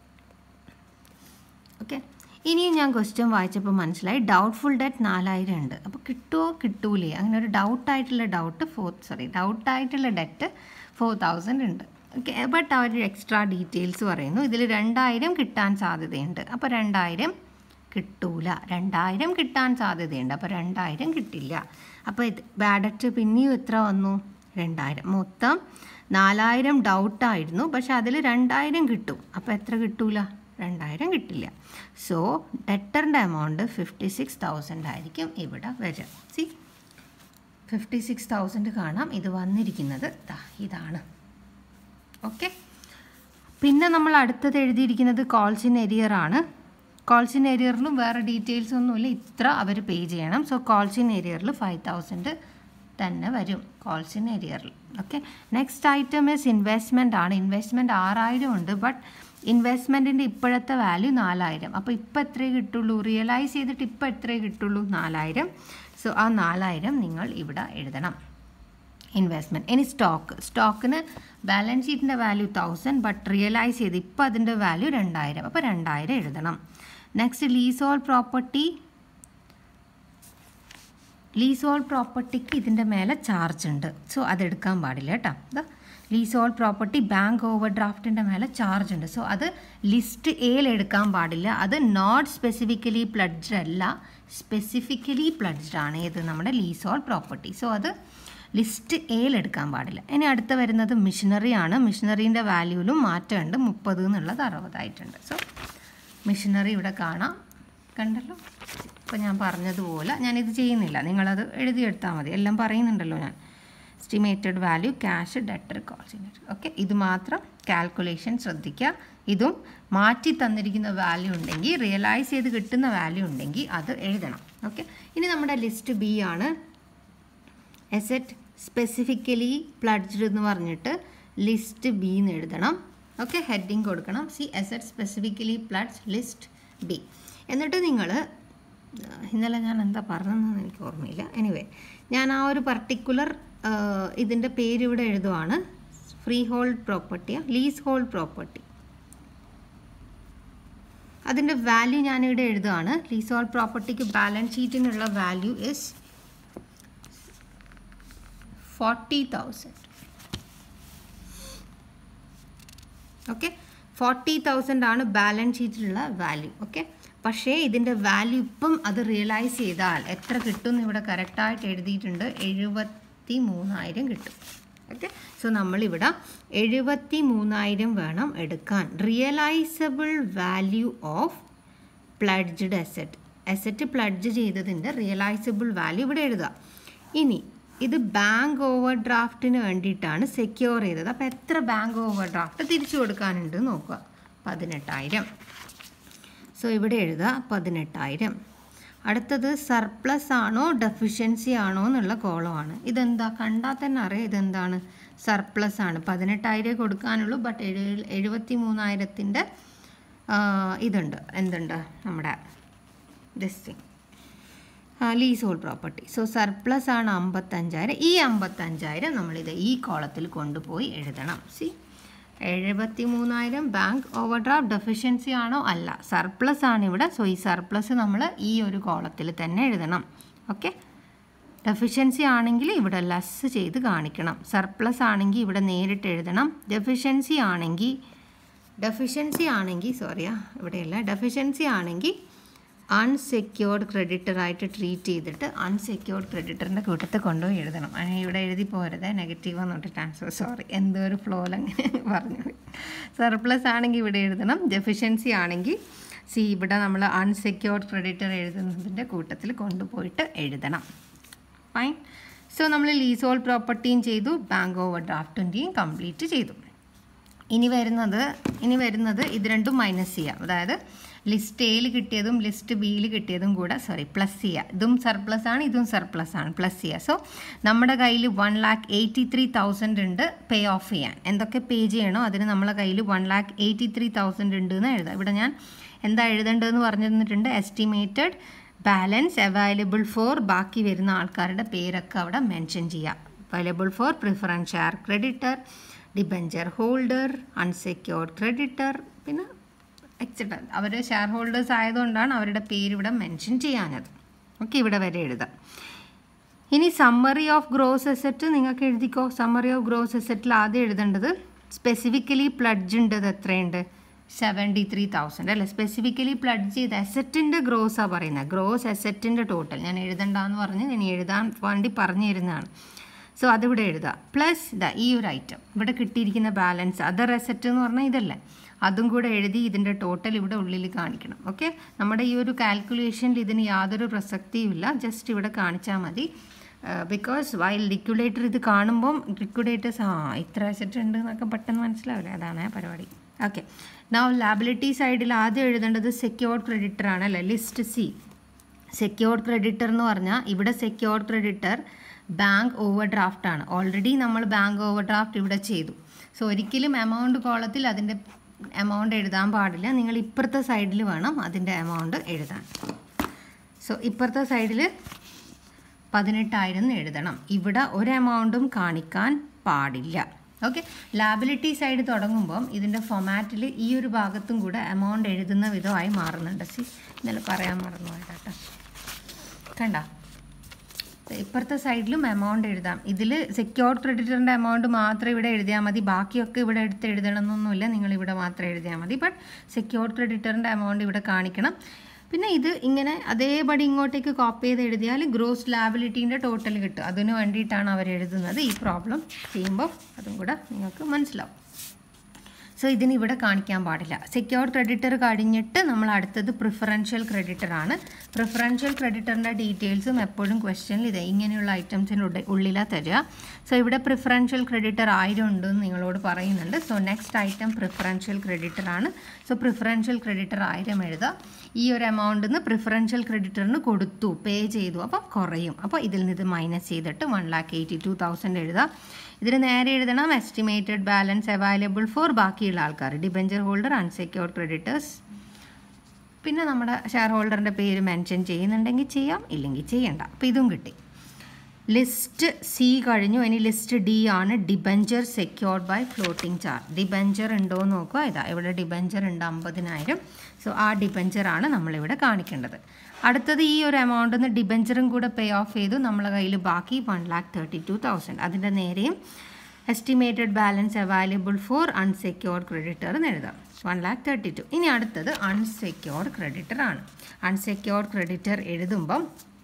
ഓക്കെ ഇനിയും ഞാൻ ക്വസ്റ്റ്യൻ വായിച്ചപ്പോൾ മനസ്സിലായി ഡൗട്ട്ഫുൾ ഡെറ്റ് നാലായിരം ഉണ്ട് അപ്പോൾ കിട്ടുമോ കിട്ടൂലേ അങ്ങനെ ഒരു ഡൗട്ടായിട്ടുള്ള ഡൗട്ട് ഫോർ സോറി ഡൗട്ടായിട്ടുള്ള ഡെറ്റ് ഫോർ തൗസൻഡ് ഉണ്ട് ഓക്കെ ബട്ട് അവർ എക്സ്ട്രാ ഡീറ്റെയിൽസ് പറയുന്നു ഇതിൽ രണ്ടായിരം കിട്ടാൻ സാധ്യതയുണ്ട് അപ്പോൾ രണ്ടായിരം കിട്ടൂല രണ്ടായിരം കിട്ടാൻ സാധ്യതയുണ്ട് അപ്പോൾ രണ്ടായിരം കിട്ടില്ല അപ്പോൾ ഇത് ബാഡറ്റ് പിന്നെയും എത്ര വന്നു രണ്ടായിരം മൊത്തം നാലായിരം ഡൗട്ടായിരുന്നു പക്ഷെ അതിൽ രണ്ടായിരം കിട്ടും അപ്പോൾ എത്ര കിട്ടൂല രണ്ടായിരം കിട്ടില്ല സോ ഡെറ്ററിൻ്റെ എമൗണ്ട് ഫിഫ്റ്റി സിക്സ് തൗസൻഡ് ആയിരിക്കും ഇവിടെ വരിക സി ഫിഫ്റ്റി സിക്സ് തൗസൻഡ് കാണാം ഇത് വന്നിരിക്കുന്നത് ദാ ഇതാണ് ഓക്കെ പിന്നെ നമ്മൾ അടുത്തത് എഴുതിയിരിക്കുന്നത് കോൾസ് ഇൻ എരിയർ ആണ് കോൾസ് ഇൻ എരിയറിലും വേറെ ഡീറ്റെയിൽസ് ഒന്നുമില്ല ഇത്ര അവർ പേ ചെയ്യണം സോ കോൾസ് ഇൻ എരിയറിൽ ഫൈവ് തൗസൻഡ് തന്നെ വരും കോൾസ് ഇൻ എരിയറിൽ okay next item is investment ആണ് ഇൻവെസ്റ്റ്മെൻറ്റ് ആറായിരം ഉണ്ട് ബട്ട് ഇൻവെസ്റ്റ്മെൻറ്റിൻ്റെ ഇപ്പോഴത്തെ വാല്യൂ നാലായിരം അപ്പോൾ ഇപ്പോൾ എത്രയേ കിട്ടുള്ളൂ റിയലൈസ് ചെയ്തിട്ട് ഇപ്പോൾ എത്രയേ കിട്ടുള്ളൂ നാലായിരം സോ ആ നാലായിരം നിങ്ങൾ ഇവിടെ എഴുതണം ഇൻവെസ്റ്റ്മെൻറ്റ് ഇനി സ്റ്റോക്ക് സ്റ്റോക്കിന് ബാലൻസ് ഷീറ്റിൻ്റെ വാല്യൂ തൗസൻഡ് ബട്ട് റിയലൈസ് ചെയ്ത് ഇപ്പോൾ അതിൻ്റെ വാല്യൂ രണ്ടായിരം അപ്പോൾ രണ്ടായിരം എഴുതണം next leasehold property leasehold പ്രോപ്പർട്ടിക്ക് ഇതിൻ്റെ മേലെ ചാർജ് ഉണ്ട് സോ അതെടുക്കാൻ പാടില്ല കേട്ടോ ഇതാ ലീസ് ഓൾ പ്രോപ്പർട്ടി ബാങ്ക് ഓവർ ഡ്രാഫ്റ്റിൻ്റെ മേലെ ചാർജ് ഉണ്ട് സോ അത് ലിസ്റ്റ് എയിൽ എടുക്കാൻ പാടില്ല അത് നോട്ട് സ്പെസിഫിക്കലി പ്ലഡ്ജ്ഡ് അല്ല സ്പെസിഫിക്കലി പ്ലഡ്ജ്ഡ് ആണ് ഏത് നമ്മുടെ ലീസ് ഓൾ പ്രോപ്പർട്ടി സോ അത് ലിസ്റ്റ് എയിൽ എടുക്കാൻ പാടില്ല ഇനി അടുത്ത വരുന്നത് മിഷനറി ആണ് മിഷനറീൻ്റെ വാല്യൂവിലും മാറ്റമുണ്ട് മുപ്പത് എന്നുള്ളത് അറുപതായിട്ടുണ്ട് സോ മിഷനറി ഇവിടെ കാണാം കണ്ടല്ലോ ഇപ്പോൾ ഞാൻ പറഞ്ഞതുപോലെ ഞാനിത് ചെയ്യുന്നില്ല നിങ്ങളത് എഴുതിയെടുത്താൽ മതി എല്ലാം പറയുന്നുണ്ടല്ലോ ഞാൻ എസ്റ്റിമേറ്റഡ് വാല്യൂ ക്യാഷ് ഡെറ്റർ കോൾസിനേറ്റർ ഓക്കെ ഇത് മാത്രം കാൽക്കുലേഷൻ ശ്രദ്ധിക്കുക ഇതും മാറ്റി തന്നിരിക്കുന്ന വാല്യൂ ഉണ്ടെങ്കിൽ റിയലൈസ് ചെയ്ത് കിട്ടുന്ന വാല്യൂ ഉണ്ടെങ്കിൽ അത് എഴുതണം ഓക്കെ ഇനി നമ്മുടെ ലിസ്റ്റ് ബി ആണ് എസെറ്റ് സ്പെസിഫിക്കലി പ്ലഡ്ജ്ഡ് എന്ന് പറഞ്ഞിട്ട് ലിസ്റ്റ് ബി എന്ന് എഴുതണം ഓക്കെ ഹെഡിങ് കൊടുക്കണം C asset specifically pledge list B എന്നിട്ട് നിങ്ങൾ ഇന്നലെ ഞാൻ എന്താ പറഞ്ഞതെന്ന് എനിക്ക് ഓർമ്മയില്ല എനിവേ ഞാൻ ആ ഒരു പർട്ടിക്കുലർ ഇതിൻ്റെ പേര് ഇവിടെ എഴുതുവാണ് ഫ്രീ ഹോൾഡ് പ്രോപ്പർട്ടിയാ ലീസ് ഹോൾഡ് പ്രോപ്പർട്ടി അതിൻ്റെ വാല്യൂ ഞാനിവിടെ എഴുതുകയാണ് ലീസ് ഹോൾഡ് പ്രോപ്പർട്ടിക്ക് ബാലൻസ് ഷീറ്റിനുള്ള value is forty thousand okay forty thousand ആണ് ബാലൻസ് ഷീറ്റിലുള്ള വാല്യൂ ഓക്കെ പക്ഷേ ഇതിൻ്റെ വാല്യൂ ഇപ്പം അത് റിയലൈസ് ചെയ്താൽ എത്ര കിട്ടും എന്ന് ഇവിടെ കറക്റ്റായിട്ട് എഴുതിയിട്ടുണ്ട് എഴുപത്തി മൂന്നായിരം കിട്ടും ഓക്കെ സോ നമ്മളിവിടെ എഴുപത്തി മൂന്നായിരം വേണം എടുക്കാൻ realisable value of pledged asset asset pledge ചെയ്തതിൻ്റെ റിയലൈസബിൾ വാല്യൂ ഇവിടെ എഴുതുക ഇനി ഇത് ബാങ്ക് ഓവർ ഡ്രാഫ്റ്റിന് വേണ്ടിയിട്ടാണ് സെക്യൂർ ചെയ്തത് അപ്പോൾ എത്ര ബാങ്ക് ഓവർ ഡ്രാഫ്റ്റ് തിരിച്ചു കൊടുക്കാനുണ്ട് നോക്കുക പതിനെട്ടായിരം സോ ഇവിടെ എഴുതുക പതിനെട്ടായിരം അടുത്തത് സർപ്ലസ് ആണോ ഡെഫിഷ്യൻസി ആണോ എന്നുള്ള കോളമാണ് ഇതെന്താ കണ്ടാൽ തന്നെ അറിയാം ഇതെന്താണ് സർപ്ലസ് ആണ് പതിനെട്ടായിരം കൊടുക്കാനുള്ളൂ ബട്ട് എഴു എഴുപത്തി മൂന്നായിരത്തിൻ്റെ ഇതുണ്ട് എന്തുണ്ട് നമ്മുടെ this thing leasehold property so surplus ആണ് അമ്പത്തഞ്ചായിരം ഈ അമ്പത്തഞ്ചായിരം നമ്മളിത് ഈ കോളത്തിൽ കൊണ്ടുപോയി എഴുതണം സി എഴുപത്തി മൂന്നായിരം ബാങ്ക് ഓവർ ഡ്രാഫ്റ്റ് ഡെഫിഷ്യൻസി ആണോ അല്ല സർപ്ലസ് ആണ് ഇവിടെ സോ ഈ സർപ്ലസ് നമ്മൾ ഈ ഒരു കോളത്തിൽ തന്നെ എഴുതണം ഓക്കെ ഡെഫിഷ്യൻസി ആണെങ്കിൽ ഇവിടെ ലെസ് ചെയ്ത് കാണിക്കണം സർപ്ലസ് ആണെങ്കിൽ ഇവിടെ നേരിട്ട് എഴുതണം ഡെഫിഷ്യൻസി ആണെങ്കിൽ ഡെഫിഷ്യൻസി ആണെങ്കിൽ സോറിയാ ഇവിടെയല്ല ഡെഫിഷ്യൻസി ആണെങ്കിൽ അൺസെക്യൂർഡ് ക്രെഡിറ്ററായിട്ട് ട്രീറ്റ് ചെയ്തിട്ട് അൺസെക്യൂർഡ് ക്രെഡിറ്ററിൻ്റെ കൂട്ടത്തിൽ കൊണ്ടുപോയി എഴുതണം അങ്ങനെ ഇവിടെ എഴുതി പോരുത് നെഗറ്റീവ് എന്നിട്ട് ട്രാൻസ്ഫർ സോറി എന്തോ ഒരു ഫ്ലോയിൽ അങ്ങനെ പറഞ്ഞു സർപ്ലസ് ആണെങ്കിൽ ഇവിടെ എഴുതണം ഡെഫിഷ്യൻസി ആണെങ്കിൽ സി ഇവിടെ നമ്മൾ അൺസെക്യൂർഡ് ക്രെഡിറ്റർ എഴുതുന്നതിൻ്റെ കൂട്ടത്തിൽ കൊണ്ടുപോയിട്ട് എഴുതണം ഫൈൻ സോ നമ്മൾ ലീസ് ഹോൾ പ്രോപ്പർട്ടിയും ചെയ്തു ബാങ്ക് ഓവർ ഡ്രാഫ്റ്റിൻ്റെയും കംപ്ലീറ്റ് ചെയ്തു ഇനി വരുന്നത് ഇനി വരുന്നത് ഇത് രണ്ടും മൈനസ് ചെയ്യുക അതായത് ലിസ്റ്റ് എയിൽ കിട്ടിയതും ലിസ്റ്റ് ബിയിൽ കിട്ടിയതും കൂടെ സോറി പ്ലസ് ചെയ്യുക ഇതും സർപ്ലസ് ആണ് ഇതും സർപ്ലസ് ആണ് പ്ലസ് ചെയ്യുക സോ നമ്മുടെ കയ്യിൽ one lakh eighty three thousand ഉണ്ട് പേ ഓഫ് ചെയ്യാൻ എന്തൊക്കെ പേ ചെയ്യണോ അതിന് നമ്മളെ കയ്യിൽ one lakh eighty three thousand ഉണ്ട് എന്ന് എഴുതാം ഇവിടെ ഞാൻ എന്താ എഴുതേണ്ടതെന്ന് പറഞ്ഞു തന്നിട്ടുണ്ട് എസ്റ്റിമേറ്റഡ് ബാലൻസ് അവൈലബിൾ ഫോർ ബാക്കി വരുന്ന ആൾക്കാരുടെ പേരൊക്കെ അവിടെ മെൻഷൻ ചെയ്യുക available for preference share creditor debenture holder unsecured creditor പിന്നെ എക്സെട്ര അവർ ഷെയർ ഹോൾഡേഴ്സ് ആയതുകൊണ്ടാണ് അവരുടെ പേര് ഇവിടെ മെൻഷൻ ചെയ്യാനത് ഓക്കെ ഇവിടെ വരെ എഴുതാം ഇനി സമ്മറി ഓഫ് ഗ്രോസ് എസെറ്റ് നിങ്ങൾക്ക് എഴുതിക്കോ സമ്മറി ഓഫ് ഗ്രോസ് എസെറ്റിൽ ആദ്യം എഴുതേണ്ടത് സ്പെസിഫിക്കലി പ്ലഡ്ജ് ഉണ്ടത് എത്രയുണ്ട് സെവൻറ്റി ത്രീ തൗസൻഡ് അല്ലേ സ്പെസിഫിക്കലി പ്ലഡ് ചെയ്ത് അസറ്റിൻ്റെ ഗ്രോസാണ് പറയുന്നത് ഗ്രോസ് അസറ്റിൻ്റെ ടോട്ടൽ ഞാൻ എഴുതണ്ടെന്ന് പറഞ്ഞ് ഞാൻ എഴുതാൻ വേണ്ടി പറഞ്ഞു തരുന്നതാണ് സോ അതിവിടെ എഴുതുക പ്ലസ് ഇതാ ഈ ഒരു ഐറ്റം ഇവിടെ കിട്ടിയിരിക്കുന്ന ബാലൻസ് അതർ അസറ്റ് എന്ന് പറഞ്ഞാൽ ഇതല്ലേ അതും കൂടെ എഴുതി ഇതിൻ്റെ ടോട്ടൽ ഇവിടെ ഉള്ളിൽ കാണിക്കണം ഓക്കെ നമ്മുടെ ഈ ഒരു കാൽക്കുലേഷനിൽ ഇതിന് യാതൊരു പ്രസക്തിയും ഇല്ല ജസ്റ്റ് ഇവിടെ കാണിച്ചാൽ മതി ബിക്കോസ് വൈൽ ലിക്വിഡേറ്റർ ഇത് കാണുമ്പം ലിക്വിഡേറ്റേഴ്സ് ആ ഇത്ര അസറ്റ് ഉണ്ട് എന്നൊക്കെ പെട്ടെന്ന് മനസ്സിലാവില്ല അതാണ് ആ പരിപാടി ഓക്കെ നൗ ലാബിലിറ്റി സൈഡിൽ ആദ്യം എഴുതേണ്ടത് സെക്യൂർഡ് ക്രെഡിറ്റർ ആണ് അല്ലേ ലിസ്റ്റ് സി സെക്യൂർഡ് ക്രെഡിറ്റർ എന്ന് പറഞ്ഞാൽ ഇവിടെ secured creditor bank overdraft ആണ് ഓൾറെഡി നമ്മൾ ബാങ്ക് ഓവർ ഡ്രാഫ്റ്റ് ഇവിടെ ചെയ്തു സോ ഒരിക്കലും എമൗണ്ട് കോളത്തിൽ അതിൻ്റെ എമൗണ്ട് എഴുതാൻ പാടില്ല നിങ്ങൾ ഇപ്പുറത്തെ സൈഡിൽ വേണം അതിൻ്റെ എമൗണ്ട് എഴുതാൻ സോ ഇപ്പുറത്തെ സൈഡിൽ പതിനെട്ടായിരം എന്ന് എഴുതണം ഇവിടെ ഒരു എമൗണ്ടും കാണിക്കാൻ പാടില്ല ഓക്കെ ലാബിലിറ്റി സൈഡ് തുടങ്ങുമ്പം ഇതിൻ്റെ ഫൊമാറ്റിൽ ഈ ഒരു ഭാഗത്തും കൂടെ എമൗണ്ട് എഴുതുന്ന വിധമായി മാറുന്നുണ്ട് സി ഇന്നലെ പറയാൻ മറന്നു കേട്ടോ കണ്ട ഇപ്പുറത്തെ സൈഡിലും എമൗണ്ട് എഴുതാം ഇതിൽ സെക്യൂർഡ് ക്രെഡിറ്ററിൻ്റെ എമൗണ്ട് മാത്രം ഇവിടെ എഴുതിയാൽ മതി ബാക്കിയൊക്കെ ഇവിടെ എടുത്ത് എഴുതണമെന്നൊന്നുമില്ല നിങ്ങൾ ഇവിടെ മാത്രം എഴുതിയാൽ മതി ബട്ട് സെക്യൂർഡ് ക്രെഡിറ്ററിൻ്റെ എമൗണ്ട് ഇവിടെ കാണിക്കണം പിന്നെ ഇത് ഇങ്ങനെ അതേപടി ഇങ്ങോട്ടേക്ക് കോപ്പി ചെയ്ത് എഴുതിയാൽ ഗ്രോസ് ലാബിലിറ്റീൻ്റെ ടോട്ടൽ കിട്ടും അതിന് വേണ്ടിയിട്ടാണ് അവർ എഴുതുന്നത് ഈ പ്രോബ്ലം ചെയ്യുമ്പോൾ അതും കൂടെ നിങ്ങൾക്ക് മനസ്സിലാവും സോ ഇതിന് ഇവിടെ കാണിക്കാൻ പാടില്ല സെക്യൂർഡ് ക്രെഡിറ്റർ കഴിഞ്ഞിട്ട് നമ്മൾ അടുത്തത് പ്രിഫറൻഷ്യൽ ക്രെഡിറ്റർ ആണ് പ്രിഫറൻഷ്യൽ ക്രെഡിറ്ററിൻ്റെ ഡീറ്റെയിൽസും എപ്പോഴും ക്വസ്റ്റ്യനിൽ ഇത് ഇങ്ങനെയുള്ള ഐറ്റംസിൻ്റെ ഉള്ളിലാണ് തരിക സോ ഇവിടെ പ്രിഫറൻഷ്യൽ ക്രെഡിറ്റർ ആയിരം ഉണ്ടെന്ന് നിങ്ങളോട് പറയുന്നുണ്ട് so next item preferential creditor ആണ് സോ പ്രിഫറൻഷ്യൽ ക്രെഡിറ്റർ ആയിരം എഴുതുക ഈ ഒരു എമൗണ്ടിൽ നിന്ന് പ്രിഫറൻഷ്യൽ ക്രെഡിറ്ററിന് കൊടുത്തു പേ ചെയ്തു അപ്പം കുറയും അപ്പോൾ ഇതിൽ നിന്ന് ഇത് മൈനസ് ചെയ്തിട്ട് one lakh eighty two thousand എഴുതുക ഇതിന് നേരെ എഴുതണം എസ്റ്റിമേറ്റഡ് ബാലൻസ് അവൈലബിൾ ഫോർ ബാക്കിയുള്ള ആൾക്കാർ ഡിബഞ്ചർ ഹോൾഡർ അൺസെക്യൂർഡ് ക്രെഡിറ്റേഴ്സ് പിന്നെ നമ്മുടെ ഷെയർ ഹോൾഡറിൻ്റെ പേര് മെൻഷൻ ചെയ്യുന്നുണ്ടെങ്കിൽ ചെയ്യാം ഇല്ലെങ്കിൽ ചെയ്യണ്ട അപ്പോൾ ഇതും കിട്ടി ലിസ്റ്റ് സി കഴിഞ്ഞു ഇനി ലിസ്റ്റ് ഡി ആണ് debenture secured by floating charge debenture ഉണ്ടോ എന്ന് നോക്കുക ഇതാ ഇവിടെ ഡിബഞ്ചർ ഉണ്ട് അമ്പതിനായിരം സോ ആ ഡിബഞ്ചറാണ് നമ്മളിവിടെ കാണിക്കേണ്ടത് അടുത്തത് ഈ ഒരു എമൗണ്ടിൽ നിന്ന് ഡിബഞ്ചറും കൂടെ പേ ഓഫ് ചെയ്തു നമ്മളെ കയ്യിൽ ബാക്കി one lakh thirty two thousand അതിൻ്റെ നേരെയും estimated balance available for unsecured creditor എന്ന് എഴുതാം വൺ ലാക്ക് തേർട്ടി ടു ഇനി അടുത്തത് അൺസെക്യൂർഡ് ക്രെഡിറ്റർ ആണ് അൺസെക്യൂർഡ് ക്രെഡിറ്റർ എഴുതുമ്പം